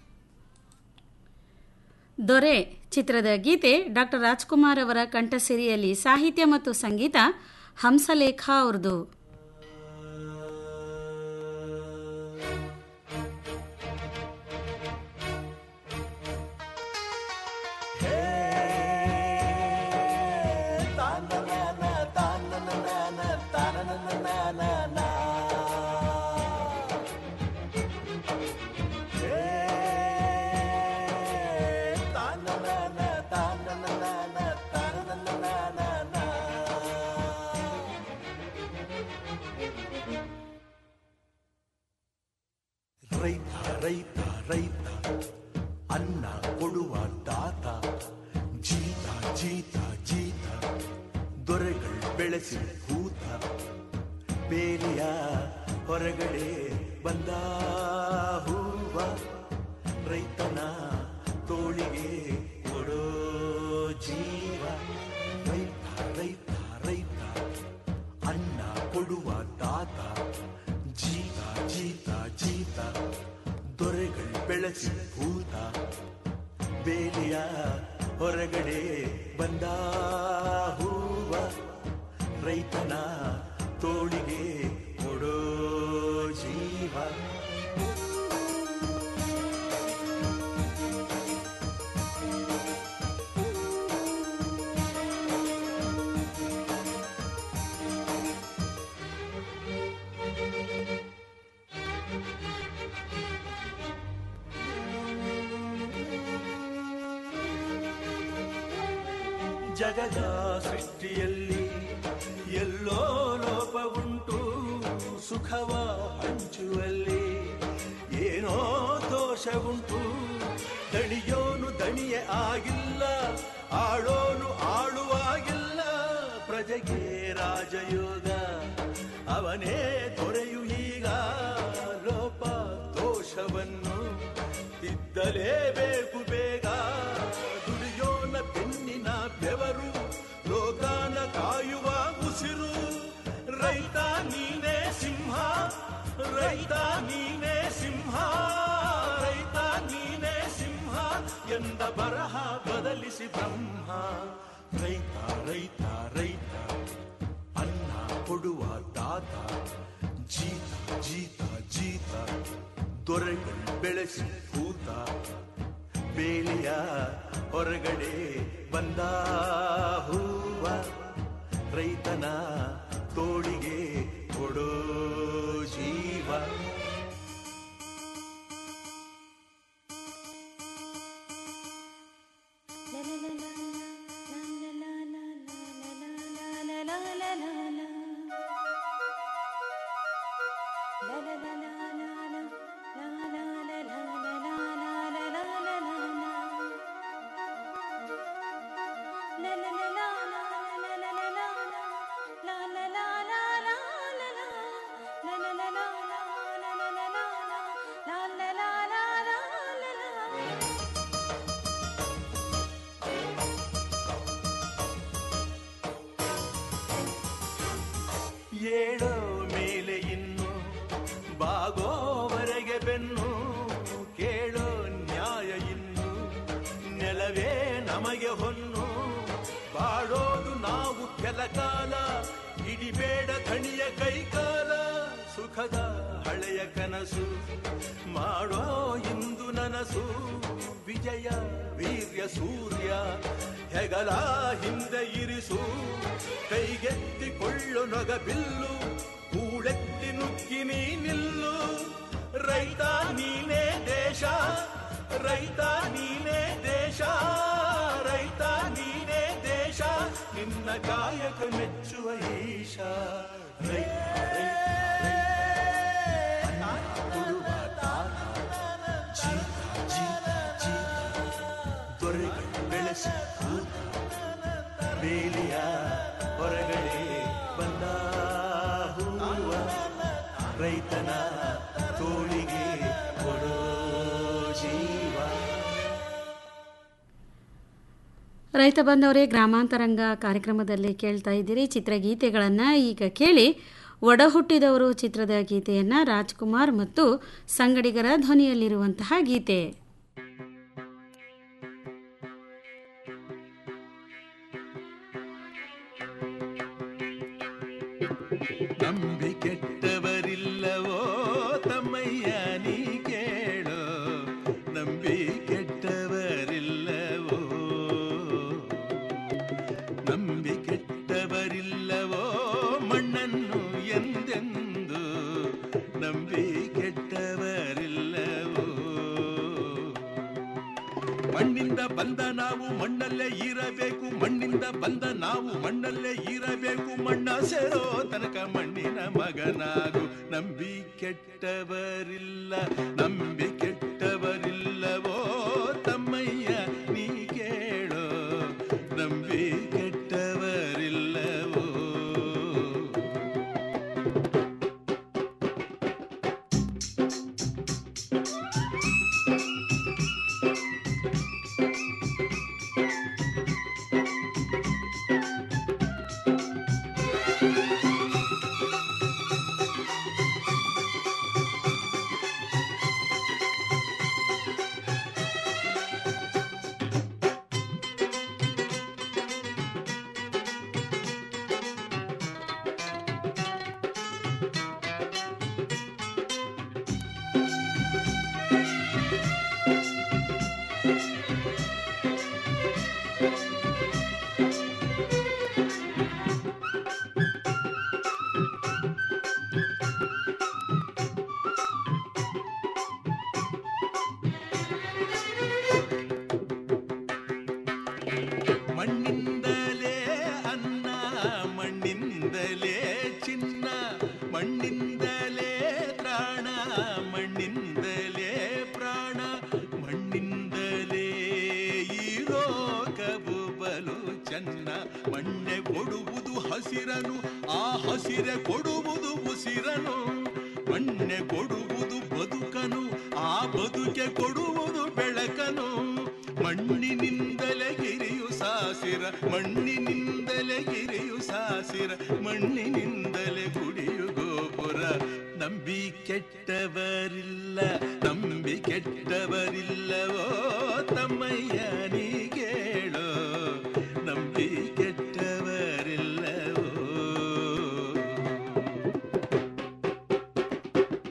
ದೊರೆ ಚಿತ್ರದ ಗೀತೆ ಡಾಕ್ಟರ್ ರಾಜ್ಕುಮಾರ್ ಅವರ ಕಂಠಸಿರಿಯಲ್ಲಿ ಸಾಹಿತ್ಯ ಮತ್ತು ಸಂಗೀತ ಹಂಸಲೇಖ ಅವ್ರದ್ದು ರೈತ ರೈತ ರೈತ ಅನ್ನ ಕೊಡುವ ದಾತ ಜೀತ ಜೀತ ಜೀತ ದೊರೆಗಳು ಬೆಳೆಸಿ ಭೂತ ಬೇಲಿಯ ಹೊರಗಡೆ ಬಂದ ಹೂವ ರೈತನ ತೋಳಿಗೆ ಕೊಡೋ ಜೀವ ರೈತ ರೈತ ರೈತ ಅನ್ನ ಕೊಡುವ ದಾತ ಜೀತ ಜೀತ ಜೀತ ದೊರೆಗಳು ಬೆಳೆಸಿ ಭೂತ ಬೇಲಿಯ ಹೊರಗಡೆ ಬಂದ ಹೂವ ರೈತನ ತೋಳಿಗೆ ಕೊಡೋ ಜೀವ ಜಗದ ಸೃಷ್ಟಿಯಲ್ಲಿ ಎಲ್ಲೋ ಲೋಪವುಂಟು ಸುಖವ ಹಂಚುವಲ್ಲಿ ಏನೋ ದೋಷವುಂಟು ದಣಿಯೋನು ದಣಿಯೇ ಆಗಿಲ್ಲ ಆಳೋನು ಆಳುವಾಗಿಲ್ಲ ಪ್ರಜೆಗೆ ರಾಜಯೋಗ ಅವನೇ ದೊರೆಯು ಈಗ ಲೋಪ ದೋಷವನ್ನು ತಿದ್ದಲೇಬೇಕು ಬೇಗ ದುಡಿಯೋನ ಬೆನ್ನಿನ ಬೆವರು ಲೋಕಾನ ಕಾಯುವ ಉಸಿರು ರೈತ ನೀನೇ ಸಿಂಹ ರೈತ ನೀನೇ ಸಿಂಹ ರೈತ ನೀನೇ ಸಿಂಹ ಎಂದ ಬರಹ ಬದಲಿಸಿ ಬ್ರಹ್ಮ ರೈತ ರೈತ ರೈತ ಅನ್ನ ಕೊಡುವ ದಾತ ಜೀತ ಜೀತ ಜೀತ ದೊರೆಗಳು ಬೆಳೆಸಿ ಭೂತ ಬೇಲಿಯ ಹೊರಗಡೆ ಬಂದ ಹೂವ ರೈತನ ತೋಳಿಗೆ ಕೊಡೋ ಜೀವ ಏಳೋ ಮೇಲೆ ಇನ್ನು ಬಾಗೋವರೆಗೆ ಬೆನ್ನು ಕೇಳೋ ನ್ಯಾಯ ಇನ್ನು ನೆಲವೇ ನಮಗೆ ಹೊನ್ನು ಬಾಳೋದು ನಾವು ಕೆಲ ಕಾಲ ಹಿಡಿಬೇಡ ಧಣಿಯ ಕೈಕಾಲ ಸುಖದ ಹಳೆಯ ಕನಸು ಮಾಡೋ ಇಂದು ನನಸು ವಿಜಯ ವೀರ್ಯ ಸೂರ್ಯ ಹೆಗಲ ಹಿಂದೆ ಇರಿಸು ಕೈಗೆತ್ತಿಕೊಳ್ಳು ನೊಗ ಬಿಲ್ಲು ಕೂಳೆತ್ತಿ ನುಗ್ಗಿ ನೀ ನಿಲ್ಲು ರೈತ ನೀನೇ ದೇಶ ರೈತ ನೀನೇ ದೇಶ ರೈತ ನೀನೇ ದೇಶ ನಿನ್ನ ಕಾಯಕ ಮೆಚ್ಚುವ ಈಶ ರೈತ ರೈತ, ರೈತ. ಅನ್ನ ಕೊಡುವ ತಾತ. ಜೀತ, ಜೀತ, ಜೀತ. ದೊರೆಗಳು ಬೆಳೆಸಿ ಕೂತ. ಬೇಲಿಯ ಹೊರಗಡೆ ಬಂದ ಹೂವ ರೈತನ ತೋಳಿಗೆ ಕೊಡೋ ಜೀವ ರೈತ ಬಂದವರೇ ಗ್ರಾಮಾಂತರಂಗ ಕಾರ್ಯಕ್ರಮದಲ್ಲಿ ಕೇಳ್ತಾ ಇದ್ದೀರಿ ಚಿತ್ರಗೀತೆಗಳನ್ನು ಈಗ ಕೇಳಿ ಒಡ ಹುಟ್ಟಿದವರು ಚಿತ್ರದ ಗೀತೆಯನ್ನು ರಾಜ್ಕುಮಾರ್ ಮತ್ತು ಸಂಗಡಿಗರ ಧ್ವನಿಯಲ್ಲಿರುವಂತಹ ಗೀತೆ ನಂಬಿ ಕೆಟ್ಟವರಿಲ್ಲವೋ ತಮ್ಮಯ್ಯ ನೀ ಕೇಳೋ ನಂಬಿ ಕೆಟ್ಟವರಿಲ್ಲವೋ ನಂಬಿ ಕೆಟ್ಟವರಿಲ್ಲವೋ ಮಣ್ಣನ್ನು ಎಂದೆಂದು ನಂಬಿ ಕೆಟ್ಟವರಿಲ್ಲವೋ ಮಣ್ಣಿಂದ ಬಂದ ನಾವು ಮಣ್ಣಲ್ಲೇ ಇರಬೇಕು ಮಣ್ಣಿಂದ ಬಂದ ನಾವು ಮಣ್ಣಲ್ಲೇ ಇರಬೇಕು ಮಣ್ಣ ಸೇರೋ ತನಕ ಮಣ್ಣಿನ ಮಗನಾಗು ನಂಬಿ ಕೆಟ್ಟವರಿಲ್ಲ ನಂಬಿ ಕೆಟ್ಟವರಿಲ್ಲವೋ ತಮ್ಮಯ್ಯ ನೀ ಕೇಳೋ ನಂಬಿ ಕೆಟ್ಟವರಿಲ್ಲವೋ ಮಣ್ಣಿಂದಲೇ ಅನ್ನ ಮಣ್ಣಿಂದಲೇ ಚಿನ್ನ ಮಣ್ಣಿಂದಲೇ ತ್ರಾಣ ಮಣ್ಣಿಂದಲೇ ಪ್ರಾಣ ಮಣ್ಣಿಂದಲೇ ಈ ಲೋಕವು ಬಲು ಚೆನ್ನ ಮಣ್ಣೆ ಕೊಡುವುದು ಹಸಿರನು ಆ ಹಸಿರೆ ಕೊಡುವುದು ಉಸಿರನು ಮಣ್ಣೆ ಕೊಡುವುದು ಬದುಕನು ಆ ಬದುಕೆ ಕೊಡುವುದು ಬೆಳಕನು ಮಣ್ಣಿನಿಂದಲೇ ಗಿರಿಯು ಸಾಸಿರ ಮಣ್ಣಿನಿಂದಲೇ ಗಿರಿಯು ಸಾಸಿರ ಮಣ್ಣಿನಿಂದಲೇ ಗುಡಿಯು ಗೋಪುರ ನಂಬಿ ಕೆಟ್ಟವರಿಲ್ಲ ನಂಬಿ ಕೆಟ್ಟವರಿಲ್ಲವೋ ತಮ್ಮಯ್ಯ ನೀ ಕೇಳೋ ನಂಬಿ ಕೆಟ್ಟವರಿಲ್ಲವೋ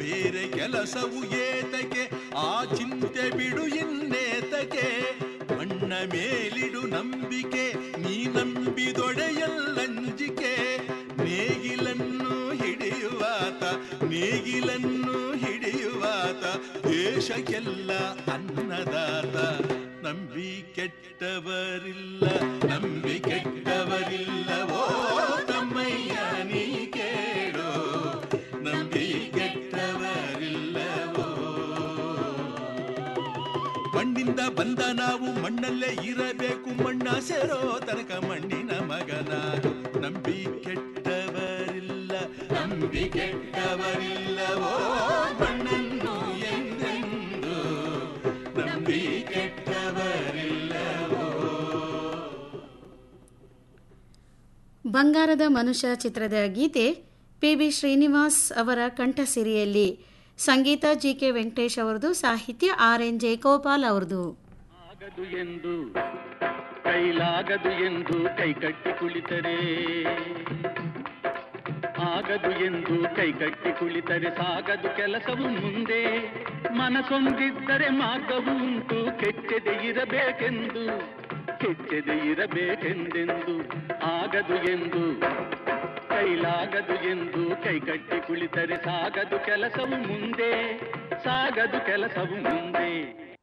ಬೇರೆ ಕೆಲಸವು ಏತಕ್ಕೆ ಆ ಚಿಂತೆ ಬಿಡು ಇನ್ನೇತಕ್ಕೆ ಮಣ್ಣ ಮೇಲಿಡು ನಂಬಿಕೆ ನೀ ನಂಬಿದೊಡೆಯಲ್ಲಂಜಿಕೆ ನೇಗಿಲನ್ನು ಹಿಡಿಯುವಾತ ನೇಗಿಲನ್ನು ಹಿಡಿಯುವಾತ ದೇಶಕ್ಕೆಲ್ಲ ಅನ್ನದಾತ ನಂಬಿ ಕೆಟ್ಟವರಿಲ್ಲ ನಂಬಿ ಕೆಟ್ಟವರಿಲ್ಲವೋ ತಮ್ಮಯ್ಯ ನೀ ಕೇಳೋ ನಂಬಿ ಕೆಟ್ಟವರಿಲ್ಲವೋ ಮಣ್ಣಿಂದ ಬಂದ ನಾವು ಮಣ್ಣಲ್ಲೇ ಇರಬೇಕು ಮಣ್ಣ ಸೇರೋ ತನಕ ಮಣ್ಣಿನ ಮಗನಾಗು ನಂಬಿ ಕೆಟ್ಟವರಿಲ್ಲ ನಂಬಿ ಕೆಟ್ಟವರಿಲ್ಲವೋ ಮಣ್ಣನ್ನು ಎಂದೆಂದು ನಂಬಿ ಕೆಟ್ಟವರಿಲ್ಲವೋ ಬಂಗಾರದ ಮನುಷ್ಯ ಚಿತ್ರದ ಗೀತೆ ಪಿ ಬಿ ಶ್ರೀನಿವಾಸ್ ಅವರ ಕಂಠಸಿರಿಯಲ್ಲಿ ಸಂಗೀತ ಜಿ ಕೆ ವೆಂಕಟೇಶ್ ಅವರದು ಸಾಹಿತ್ಯ ಆರ್ ಎನ್ ಜಯಗೋಪಾಲ್ ಅವರದು ಆಗದು ಎಂದು ಕೈಲಾಗದು ಎಂದು ಕೈ ಕಟ್ಟಿ ಕುಳಿತರೆ ಆಗದು ಎಂದು ಕೈ ಕಟ್ಟಿ ಕುಳಿತರೆ ಸಾಗದು ಕೆಲಸವು ಮುಂದೆ ಮನಸೊಂದಿದ್ದರೆ ಮಾರ್ಗವು ಉಂಟು ಕೆಚ್ಚದೆ ಇರಬೇಕೆಂದು ಕೆಚ್ಚದೆ ಇರಬೇಕೆಂದೆಂದು ಆಗದು ಎಂದು ಕೈಲಾಗದು ಎಂದು ಕೈ ಕಟ್ಟಿ ಕುಳಿತರೆ ಸಾಗದು ಕೆಲಸವು ಮುಂದೆ ಸಾಗದು ಕೆಲಸವು ಮುಂದೆ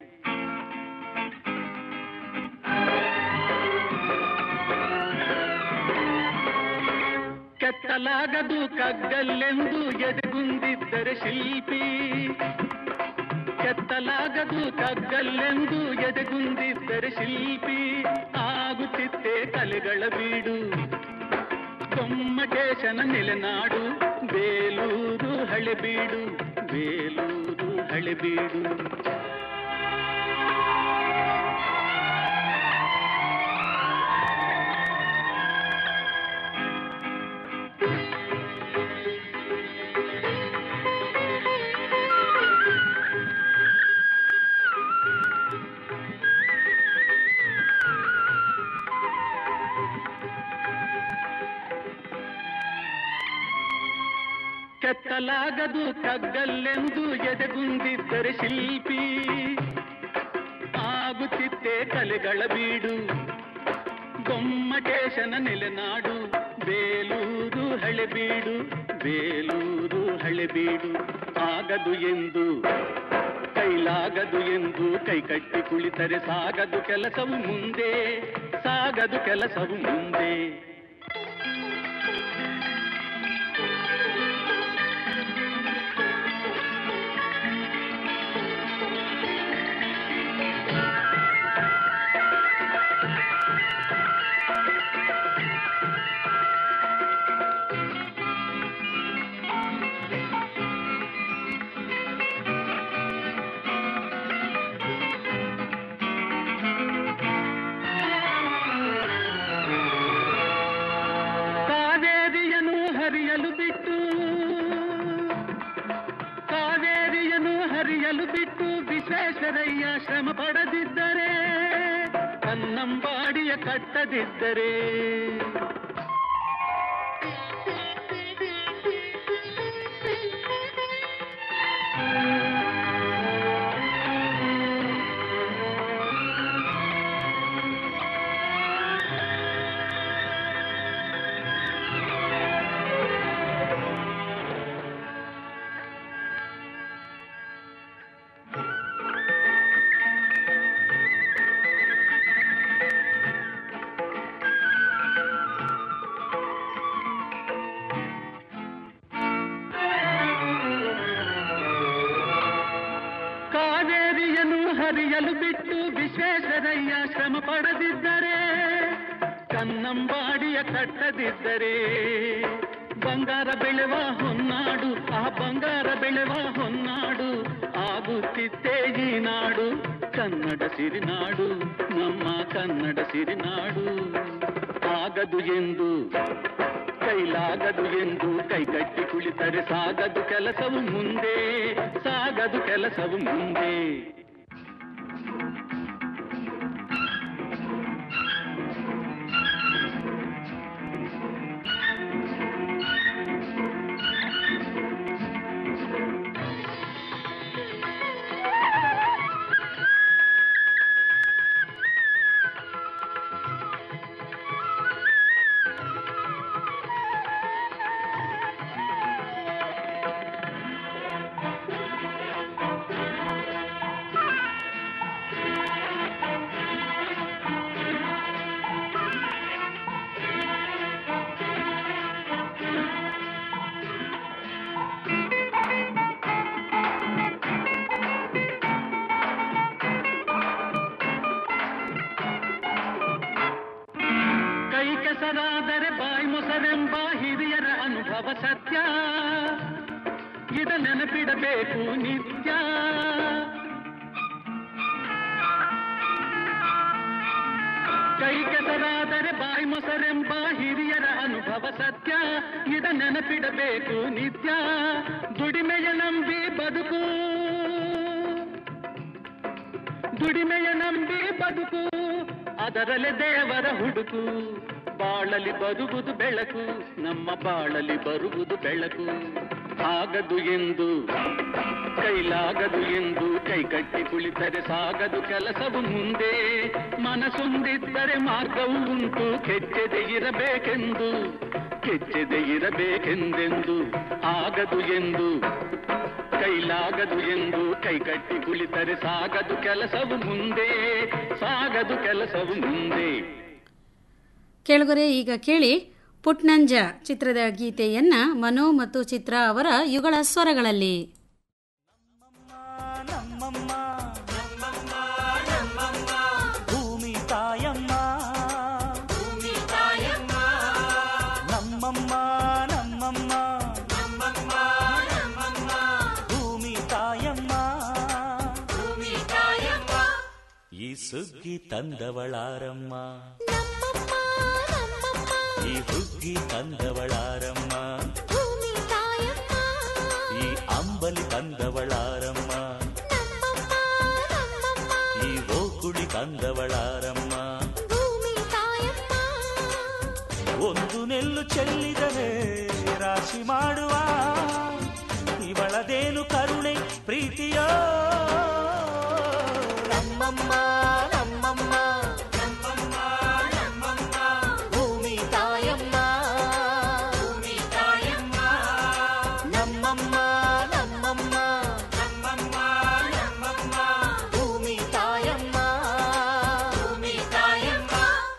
ಕೆತ್ತಲಾಗದು ಕಗ್ಗಲ್ಲೆಂದು ಎದೆಗುಂದಿದ್ದರೆ ಶಿಲ್ಪಿ ಕೆತ್ತಲಾಗದು ಕಗ್ಗಲ್ಲೆಂದು ಎದೆಗುಂದಿದ್ದರೆ ಶಿಲ್ಪಿ ಆಗುತ್ತಿತ್ತೆ ಕಲೆಗಳ ಬೀಡು ಗೊಮ್ಮಟೇಶನ ನೆಲೆನಾಡು ಬೇಲೂರು ಹಳೆಬೀಡು ಬೇಲೂರು ಹಳೆಬೀಡು ಕೆತ್ತಲಾಗದು ಕಗ್ಗಲ್ಲೆಂದು ಎದೆಗುಂದಿದ್ದರೆ ಶಿಲ್ಪಿ ಆಗುತ್ತಿತ್ತೆ ಕಲೆಗಳ ಬೀಡು ಗೊಮ್ಮಟೇಶನ ನೆಲೆನಾಡು ಬೇಲೂರು ಹಳೆಬೀಡು ಬೇಲೂರು ಹಳೆಬೀಡು ಆಗದು ಎಂದು ಕೈಲಾಗದು ಎಂದು ಕೈ ಕಟ್ಟಿ ಕುಳಿತರೆ ಸಾಗದು ಕೆಲಸವು ಮುಂದೆ ಸಾಗದು ಕೆಲಸವು ಮುಂದೆ ಕಾವೇರಿಯನ್ನು ಹರಿಯಲು ಬಿಟ್ಟು ಕಾವೇರಿಯನ್ನು ಹರಿಯಲು ಬಿಟ್ಟು ವಿಶ್ವೇಶ್ವರಯ್ಯ ಶ್ರಮ ಪಡದಿದ್ದರೆ ಕನ್ನಂಬಾಡಿಯ ಕಟ್ಟದಿದ್ದರೆ ಕಾವೇರಿಯನ್ನು ಹರಿಯಲು ಬಿಟ್ಟು ವಿಶ್ವೇಶ್ವರಯ್ಯ ಶ್ರಮ ಪಡದಿದ್ದರೆ ಕನ್ನಂಬಾಡಿಯ ಕಟ್ಟದಿದ್ದರೆ ಬಂಗಾರ ಬೆಳೆವ ಹೊನ್ನಾಡು ಆ ಬಂಗಾರ ಬೆಳೆವ ಹೊನ್ನಾಡು ಆಗುತ್ತಿತ್ತೇ ಈ ನಾಡು ಕನ್ನಡ ಸಿರಿನಾಡು ನಮ್ಮ ಕನ್ನಡ ಸಿರಿನಾಡು ಆಗದು ಎಂದು ಕೈಲಾಗದು ಎಂದು ಕೈ ಕಟ್ಟಿ ಕುಳಿತರೆ ಸಾಗದು ಕೆಲಸವು ಮುಂದೆ ಸಾಗದು ಕೆಲಸವು ಮುಂದೆ ಕೆಸರಾದರೆ ಬಾಯಿ ಮೊಸರೆಂಬ ಹಿರಿಯರ ಅನುಭವ ಸತ್ಯ ಇದ ನೆನಪಿಡಬೇಕು ನಿತ್ಯ ಕೈ ಕೆಸರಾದರೆ ಬಾಯಿ ಮೊಸರೆಂಬ ಹಿರಿಯರ ಅನುಭವ ಸತ್ಯ ಇದ ನೆನಪಿಡಬೇಕು ನಿತ್ಯ ದುಡಿಮೆಯ ನಂಬಿ ಬದುಕು ದುಡಿಮೆಯ ನಂಬಿ ಬದುಕು ಅದರಲ್ಲೇ ದೇವರ ಹುಡುಕು ಬಾಳಲಿ ಬರುವುದು ಬೆಳಕು ನಮ್ಮ ಬಾಳಲಿ ಬರುವುದು ಬೆಳಕು ಆಗದು ಎಂದು ಕೈಲಾಗದು ಎಂದು ಕೈ ಕಟ್ಟಿ ಕುಳಿತರೆ ಸಾಗದು ಕೆಲಸವು ಮುಂದೆ ಮನಸ್ಸೊಂದಿದ್ದರೆ ಮಾರ್ಗವು ಉಂಟು ಕೆಚ್ಚದೆ ಇರಬೇಕೆಂದು ಕೆಚ್ಚದೆ ಇರಬೇಕೆಂದೆಂದು ಆಗದು ಎಂದು ಕೈಲಾಗದು ಎಂದು ಕೈ ಕಟ್ಟಿ ಕುಳಿತರೆ ಸಾಗದು ಕೆಲಸವು ಮುಂದೆ ಸಾಗದು ಕೆಲಸವು ಮುಂದೆ ಕೆಳಗರೆ ಈಗ ಕೇಳಿ ಪುಟ್ನಂಜ ಚಿತ್ರದ ಗೀತೆಯನ್ನ ಮನೋ ಮತ್ತು ಚಿತ್ರ ಅವರ ಯುಗಳ ಸ್ವರಗಳಲ್ಲಿ ನಮ್ಮಮ್ಮ ಭೂಮಿ ತಾಯಮ್ಮ ಭೂಮಿ ತಾಯಮ್ಮ ನಮ್ಮಮ್ಮ ನಮ್ಮಮ್ಮ ನಮ್ಮಮ್ಮ ನಮ್ಮಮ್ಮ ಭೂಮಿ ತಾಯಮ್ಮ ಭೂಮಿ ತಾಯಮ್ಮ ಈ ಸುಗ್ಗಿ ತಂದವಳಾರಮ್ಮ ಈ ಹುಗ್ಗಿ ತಂದವಳಾರಮ್ಮ ಈ ಅಂಬಲಿ ತಂದವಳಾರಮ್ಮ ಈ ಓಕುಳಿ ತಂದವಳಾರಮ್ಮ ಒಂದು ನೆಲ್ಲು ಚೆಲ್ಲಿದರೆ ರಾಶಿ ಮಾಡುವ ಇವಳದೇನು ಕರುಣೆ ಪ್ರೀತಿಯ ನಮ್ಮಮ್ಮ ನಮ್ಮಮ್ಮ ನಮ್ಮಮ್ಮ ನಮ್ಮಮ್ಮ ಭೂಮಿ ತಾಯಮ್ಮ ಭೂಮಿ ತಾಯಮ್ಮ ನಮ್ಮಮ್ಮ ನಮ್ಮಮ್ಮ ನಮ್ಮಮ್ಮ ನಮ್ಮಮ್ಮ ಭೂಮಿ ತಾಯಮ್ಮ ಭೂಮಿ ತಾಯಮ್ಮ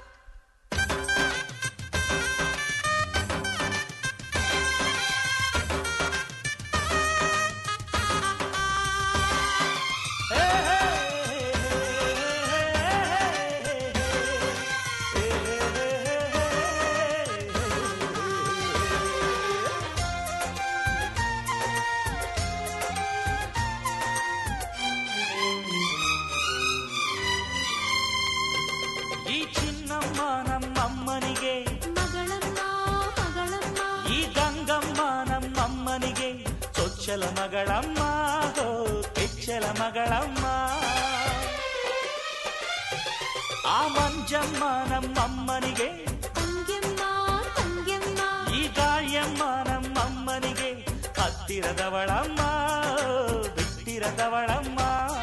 ಈ ಚಿನ್ನಮ್ಮ ನಮ್ಮಮ್ಮನಿಗೆ ಈ ಗಂಗಮ್ಮ ನಮ್ಮಮ್ಮನಿಗೆ ಚೊಚ್ಚಲ ಮಗಳಮ್ಮ ಹೋ ಕೆಚ್ಚಲ ಮಗಳಮ್ಮ ಆ ಮಂಜಮ್ಮ ನಮ್ಮಮ್ಮನಿಗೆ ಈ ಗಾಳಿಯಮ್ಮ ನಮ್ಮಮ್ಮನಿಗೆ ಹತ್ತಿರದವಳಮ್ಮ ಬಿಟ್ಟಿರದವಳಮ್ಮ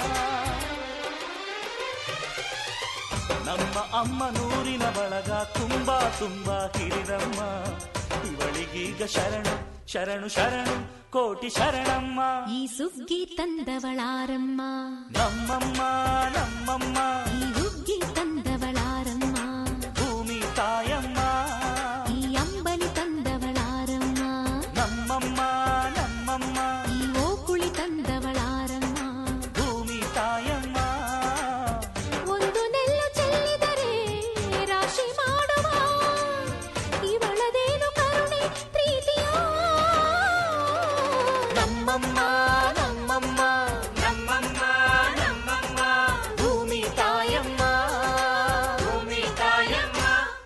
ನಮ್ಮ ಅಮ್ಮ ನೂರಿನ ಬಳಗ ತುಂಬಾ ತುಂಬಾ ಹಿರಿದಮ್ಮ ಇವಳಿಗೀಗ ಶರಣು ಶರಣು ಶರಣು ಕೋಟಿ ಶರಣಮ್ಮ ಈ ಸುಗ್ಗಿ ತಂದವಳಾರಮ್ಮ ನಮ್ಮಮ್ಮ ನಮ್ಮಮ್ಮ ಈ ಹುಗ್ಗಿ ತಂದವಳಾರಮ್ಮ ಭೂಮಿ ತಾಯಮ್ಮ ಈ ಅಂಬಲಿ ತಂದವಳಾರಮ್ಮ ನಮ್ಮಮ್ಮ ನಮ್ಮಮ್ಮ ಈ ಓಕುಳಿ ತಂದವಳಾರಮ್ಮ ಭೂಮಿ ತಾಯಮ್ಮ ಒಂದು ನೆಲ್ಲು ಚೆಲ್ಲಿದರೆ ರಾಶಿ ಮಾಡುವ ಇವಳದೇನು ಕರುಣೆ ಪ್ರೀತಿಯ ನಮ್ಮಮ್ಮ ನಮ್ಮಮ್ಮ ನಮ್ಮಮ್ಮ ನಮ್ಮಮ್ಮ ಭೂಮಿ ತಾಯಮ್ಮ ಭೂಮಿ ತಾಯಮ್ಮ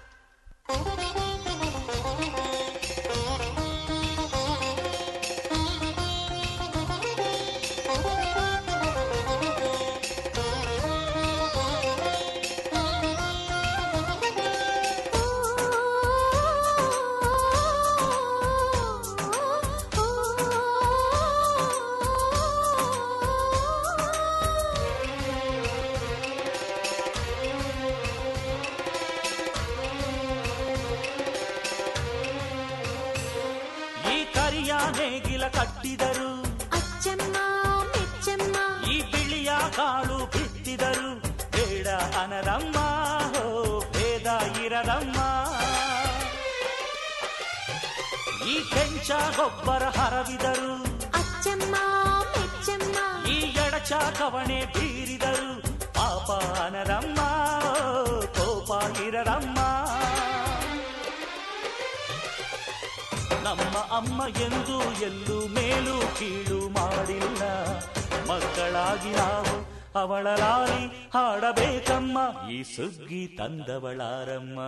ಈ ಕರಿಯ ನೇಗಿಲ ಕಟ್ಟಿದರು ಅಚ್ಚಮ್ಮ ಮೆಚ್ಚಮ್ಮ ಈ ಬಿಳಿಯ ಕಾಳು ಬಿತ್ತಿದರು ಬೇಡ ಅನರಮ್ಮ ಹೋ ಭೇದ ಇರದಮ್ಮ ಈ ಕೆಂಚ ಗೊಬ್ಬರ ಹರವಿದರು ಅಚ್ಚಮ್ಮ ಮೆಚ್ಚಮ್ಮ ಈ ಎಡಚ ಕವಣೆ ಬೀರಿದರು ಪಾಪ ಅನರಮ್ಮ ಕೋಪ ಇರರಮ್ಮ ನಮ್ಮ ಅಮ್ಮ ಎಂದು ಎಲ್ಲೂ ಮೇಲೂ ಕೀಳು ಮಾಡಿಲ್ಲ ಮಕ್ಕಳಾಗಿ ನಾವು ಅವಳ ಲಾಲಿ ಹಾಡಬೇಕಮ್ಮ ಈ ಸುಗ್ಗಿ ತಂದವಳಾರಮ್ಮ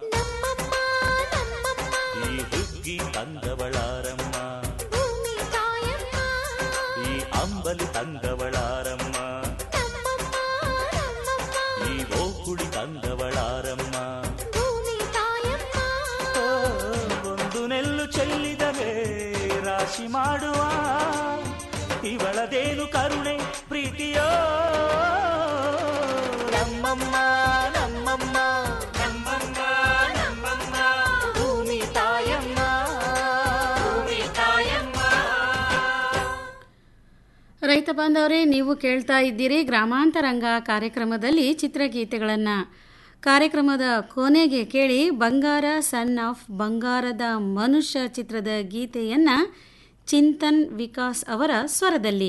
ಈ ಹುಗ್ಗಿ ತಂದವಳಾರಮ್ಮ ಭೂಮಿ ತಾಯಮ್ಮ ಈ ಅಂಬಲಿ ತಂದವಳಾರಮ್ಮ ಈ ಓಕುಳಿ ತಂದವಳಾರಮ್ಮ ಭೂಮಿ ತಾಯಮ್ಮ ಓ, ಒಂದು ನೆಲ್ಲು ಚೆಲ್ಲಿದರೆ ರಾಶಿ ಮಾಡುವ ಇವಳದೇನು ಕರುಣೆ ಪ್ರೀತಿಯೋ ನಮ್ಮಮ್ಮ ನಮ್ಮಮ್ಮ ನಮ್ಮಮ್ಮ ನಮ್ಮಮ್ಮ ಭೂಮಿ ತಾಯಮ್ಮ ಭೂಮಿ ತಾಯಮ್ಮ ರೈತ ಬಾಂಧವರೇ ನೀವು ಕೇಳ್ತಾ ಇದ್ದೀರಿ ಗ್ರಾಮಾಂತರಂಗ ಕಾರ್ಯಕ್ರಮದಲ್ಲಿ ಚಿತ್ರಗೀತೆಗಳನ್ನು ಕಾರ್ಯಕ್ರಮದ ಕೊನೆಗೆ ಕೇಳಿ ಬಂಗಾರ ಸನ್ ಆಫ್ ಬಂಗಾರದ ಮನುಷ್ಯ ಚಿತ್ರದ ಗೀತೆಯನ್ನು ಚಿಂತನ್ ವಿಕಾಸ್ ಅವರ ಸ್ವರದಲ್ಲಿ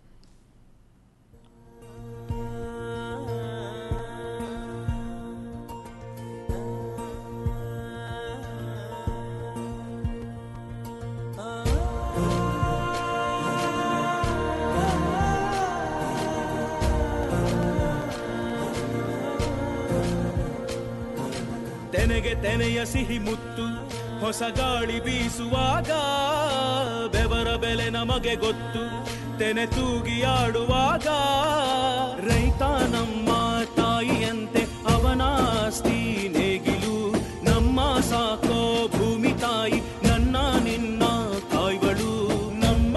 ತೆನೆಗೆ ತೆನೆಯ ಸಿಹಿ ಮುತ್ತು ಹೊಸ ಗಾಳಿ ಬೀಸುವಾಗ ಬೆವರ ಬೆಲೆ ನಮಗೆ ಗೊತ್ತು ತೆನೆ ತೂಗಿ ಆಡುವಾಗ ರೈತ ನಮ್ಮ ತಾಯಿಯಂತೆ ಅವನಾಸ್ತಿ ನೇಗಿಲು ನಮ್ಮ ಸಾಕೋ ಭೂಮಿ ತಾಯಿ ನನ್ನ ನಿನ್ನ ತಾಯ್ಗಳು ನಮ್ಮ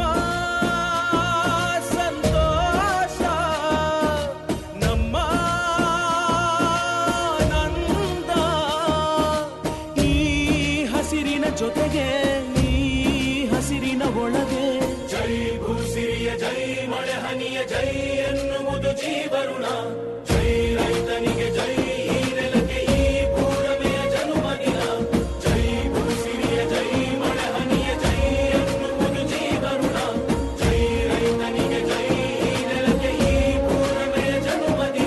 ಸಂತೋಷ ನಮ್ಮ ಆನಂದ ಈ ಹಸಿರಿನ ಜೊತೆಗೆ ಈ ಹಸಿರಿನ ಒಳಗೆ ಜೈ ಭೂಸಿರಿಯ ಜೈ ಮಳೆ ಹನಿಯ ಜೈ ಎನ್ನುವುದು ಜೀವರುಣ ಜೈ ರೈತನಿಗೆ ಜೈ ಈ ನೆಲಕ್ಕೆ ಈ ಪೂರಮೆಯ ಜನುಮದಿನ ಜೈ ಭೂಸಿರಿಯ ಜೈ ಮಳೆ ಹನಿಯ ಜೈ ಎನ್ನುವುದು ಜೀವರುಣ ಜೈ ರೈತನಿಗೆ ಜೈ ಈ ನೆಲಕ್ಕೆ ಈ ಪೂರಮೆಯ ಜನುಮದಿನ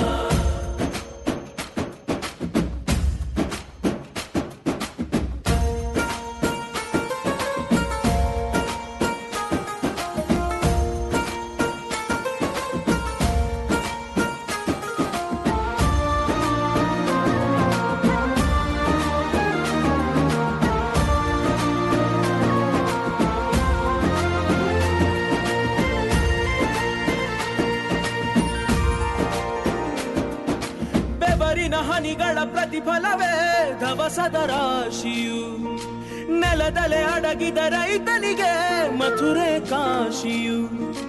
ಬೆವರಿನ ಹನಿಗಳ ಪ್ರತಿಫಲವೇ ಧವಸದ ರಾಶಿಯು ನೆಲದಲೆ ಅಡಗಿದ ರೈತನಿಗೆ ಮಥುರೆ ಕಾಶಿಯು